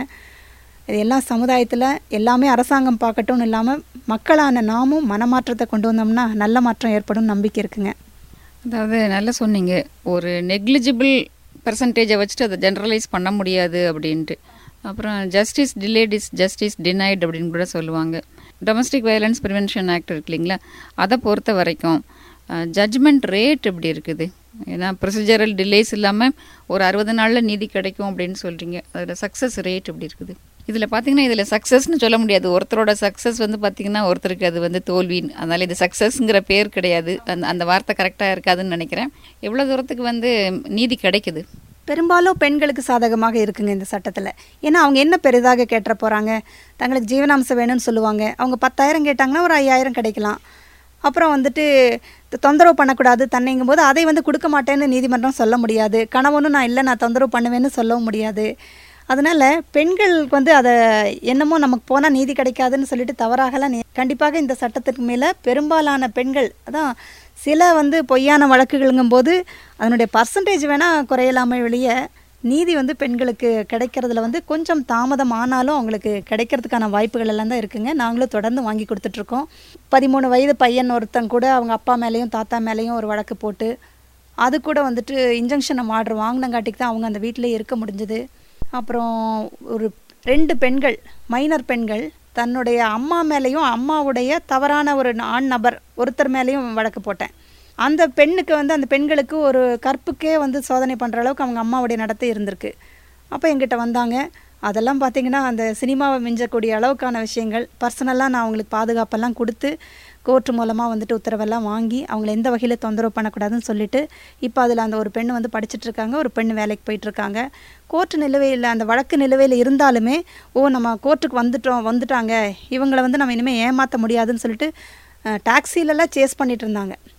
இது எல்லாம் சமுதாயத்தில் எல்லாமே அரசாங்கம் பார்க்கட்டும்னு இல்லாமல் மக்களான நாமும் மனமாற்றத்தை கொண்டு வந்தோம்னா நல்ல மாற்றம் ஏற்படும் நம்பிக்கை இருக்குங்க அதாவது நல்லா சொன்னீங்க ஒரு நெக்லிஜிபிள் பர்சன்டேஜை வச்சுட்டு அதை ஜென்ரலைஸ் பண்ண முடியாது அப்படின்ட்டு அப்புறம் justice delayed is justice denied அப்படின்னு கூட சொல்லுவாங்க டொமஸ்டிக் வயலன்ஸ் ப்ரிவென்ஷன் ஆக்ட் இருக்கு இல்லைங்களா அதை பொறுத்த வரைக்கும் ஜட்ஜ்மெண்ட் ரேட் எப்படி இருக்குது ஏன்னா ப்ரொசீஜரல் டிலேஸ் இல்லாமல் ஒரு அறுபது நாளில் நீதி கிடைக்கும் அப்படின்னு சொல்கிறீங்க அதில் சக்ஸஸ் ரேட் எப்படி இருக்குது இதில் பார்த்தீங்கன்னா இதில் சக்ஸஸ்னு சொல்ல முடியாது ஒருத்தரோட சக்ஸஸ் வந்து பார்த்தீங்கன்னா ஒருத்தருக்கு அது வந்து தோல்வின்னு அதனால் இது சக்ஸஸ்ங்கிற பேர் கிடையாது அந்த அந்த வார்த்தை கரெக்டாக இருக்காதுன்னு நினைக்கிறேன் எவ்வளோ தூரத்துக்கு வந்து நீதி கிடைக்குது பெரும்பாலும் பெண்களுக்கு சாதகமாக இருக்குங்க இந்த சட்டத்தில் ஏன்னா அவங்க என்ன பெரிதாக கேட்டுற போகிறாங்க தங்களுக்கு ஜீவனாம்சம் வேணும்னு சொல்லுவாங்க அவங்க பத்தாயிரம் கேட்டாங்கன்னா ஒரு ஐயாயிரம் கிடைக்கலாம் அப்புறம் வந்துட்டு த- தொந்தரவு பண்ணக்கூடாது தன்னைங்கும் போது அதை வந்து கொடுக்க மாட்டேன்னு நீதிமன்றம் சொல்ல முடியாது கணவனும் நான் இல்லை நான் தொந்தரவு பண்ணுவேன்னு சொல்லவும் முடியாது அதனால் பெண்களுக்கு வந்து அதை என்னமோ நமக்கு போனால் நீதி கிடைக்காதுன்னு சொல்லிட்டு தவறாகலாம் நீ- கண்டிப்பாக இந்த சட்டத்துக்கு மேலே பெரும்பாலான பெண்கள் அதான் சில வந்து பொய்யான வழக்குகளுங்கும் போது அதனுடைய பர்சன்டேஜ் வேணால் குறையலாமே வெளிய நீதி வந்து பெண்களுக்கு கிடைக்கிறதுல வந்து கொஞ்சம் தாமதம் ஆனாலும் அவங்களுக்கு கிடைக்கிறதுக்கான வாய்ப்புகள் எல்லாம் தான் இருக்குங்க நாங்களும் தொடர்ந்து வாங்கி கொடுத்துட்ருக்கோம் பதிமூணு வயது பையன் ஒருத்தன் கூட அவங்க அப்பா மேலேயும் தாத்தா மேலேயும் ஒரு வழக்கு போட்டு அது கூட வந்துட்டு இன்ஜெக்ஷன் ஆர்டர் வாங்கினங்காட்டிக்கு தான் அவங்க அந்த வீட்டிலே இருக்க முடிஞ்சது அப்புறம் ஒரு ரெண்டு பெண்கள் மைனர் பெண்கள் தன்னுடைய அம்மா மேலேயும் அம்மாவுடைய தவறான ஒரு ஆண் நபர் ஒருத்தர் மேலேயும் வழக்கு போட்டேன் அந்த பெண்ணுக்கு வந்து அந்த பெண்களுக்கு ஒரு கற்புக்கே வந்து சோதனை பண்ணுற அளவுக்கு அவங்க அம்மாவுடைய நடத்தை இருந்திருக்கு அப்போ எங்கிட்ட வந்தாங்க அதெல்லாம் பார்த்தீங்கன்னா அந்த சினிமாவை மிஞ்சக்கூடிய அளவுக்கான விஷயங்கள் பர்சனலாக நான் அவங்களுக்கு பாதுகாப்பெல்லாம் கொடுத்து கோர்ட் மூலமாக வந்துட்டு உத்தரவெல்லாம் வாங்கி அவங்கள எந்த வகையில் தொந்தரவு பண்ணக்கூடாதுன்னு சொல்லிட்டு இப்போ அதில் அந்த ஒரு பெண்ணு வந்து படிச்சுட்டு இருக்காங்க ஒரு பெண் வேலைக்கு போயிட்டுருக்காங்க கோர்ட் நிலுவையில் அந்த வழக்கு நிலுவையில் இருந்தாலுமே ஓ நம்ம கோர்ட்டுக்கு வந்துட்டோம் வந்துட்டாங்க இவங்களை வந்து நம்ம இனிமேல் ஏமாற்ற முடியாதுன்னு சொல்லிட்டு டாக்ஸிலெல்லாம் சேஸ் பண்ணிட்டு இருந்தாங்க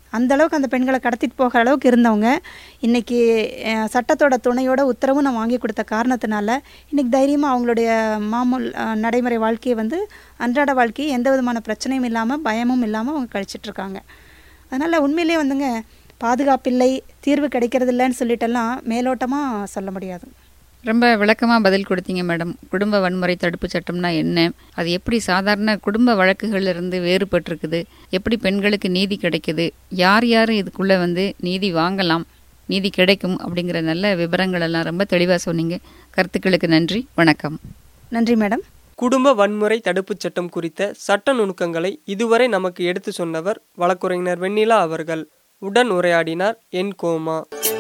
அந்த அளவுக்கு அந்த பெண்களை கடத்திட்டு போகிற அளவுக்கு இருந்தவங்க இன்னைக்கு அஹ், சட்டத்தோட துணையோட உத்தரவும் நான் வாங்கி கொடுத்த காரணத்தினால இன்னைக்கு தைரியமாக அவங்களுடைய மாமூல் அஹ், நடைமுறை வாழ்க்கையை வந்து அன்றாட வாழ்க்கையை எந்த விதமான பிரச்சனையும் இல்லாமல் பயமும் இல்லாமல் அவங்க கழிச்சிட்டு இருக்காங்க அதனால் உண்மையிலேயே வந்துங்க பாதுகாப்பில்லை தீர்வு கிடைக்கிறதில்லன்னு சொல்லிட்டெல்லாம் மேலோட்டமாக சொல்ல முடியாது ரொம்ப விளக்கமாக பதில் கொடுத்தீங்க மேடம் குடும்ப வன்முறை தடுப்பு சட்டம்னா என்ன அது எப்படி சாதாரண குடும்ப வழக்குகள்ல இருந்து வேறுபட்டிருக்குது எப்படி பெண்களுக்கு நீதி கிடைக்குது யார் யார் இதுக்குள்ளே வந்து நீதி வாங்கலாம் நீதி கிடைக்கும் அப்படிங்கிற நல்ல விவரங்கள் எல்லாம் ரொம்ப தெளிவாக சொன்னீங்க கருத்துக்களுக்கு நன்றி வணக்கம் நன்றி மேடம் குடும்ப வன்முறை தடுப்புச் சட்டம் குறித்த சட்ட நுணுக்கங்களை இதுவரை நமக்கு எடுத்து சொன்னவர் வழக்குரைஞர் வெண்ணிலா அவர்கள் உடன் உரையாடினார் என் கோமா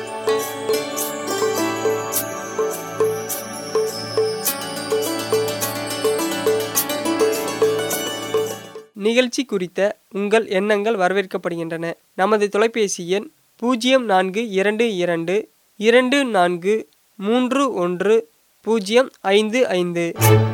நிகழ்ச்சி குறித்த உங்கள் எண்ணங்கள் வரவேற்கப்படுகின்றன நமது தொலைபேசி எண் பூஜ்ஜியம் நான்கு இரண்டு இரண்டு இரண்டு நான்கு மூன்று ஒன்று பூஜ்ஜியம் ஐந்து ஐந்து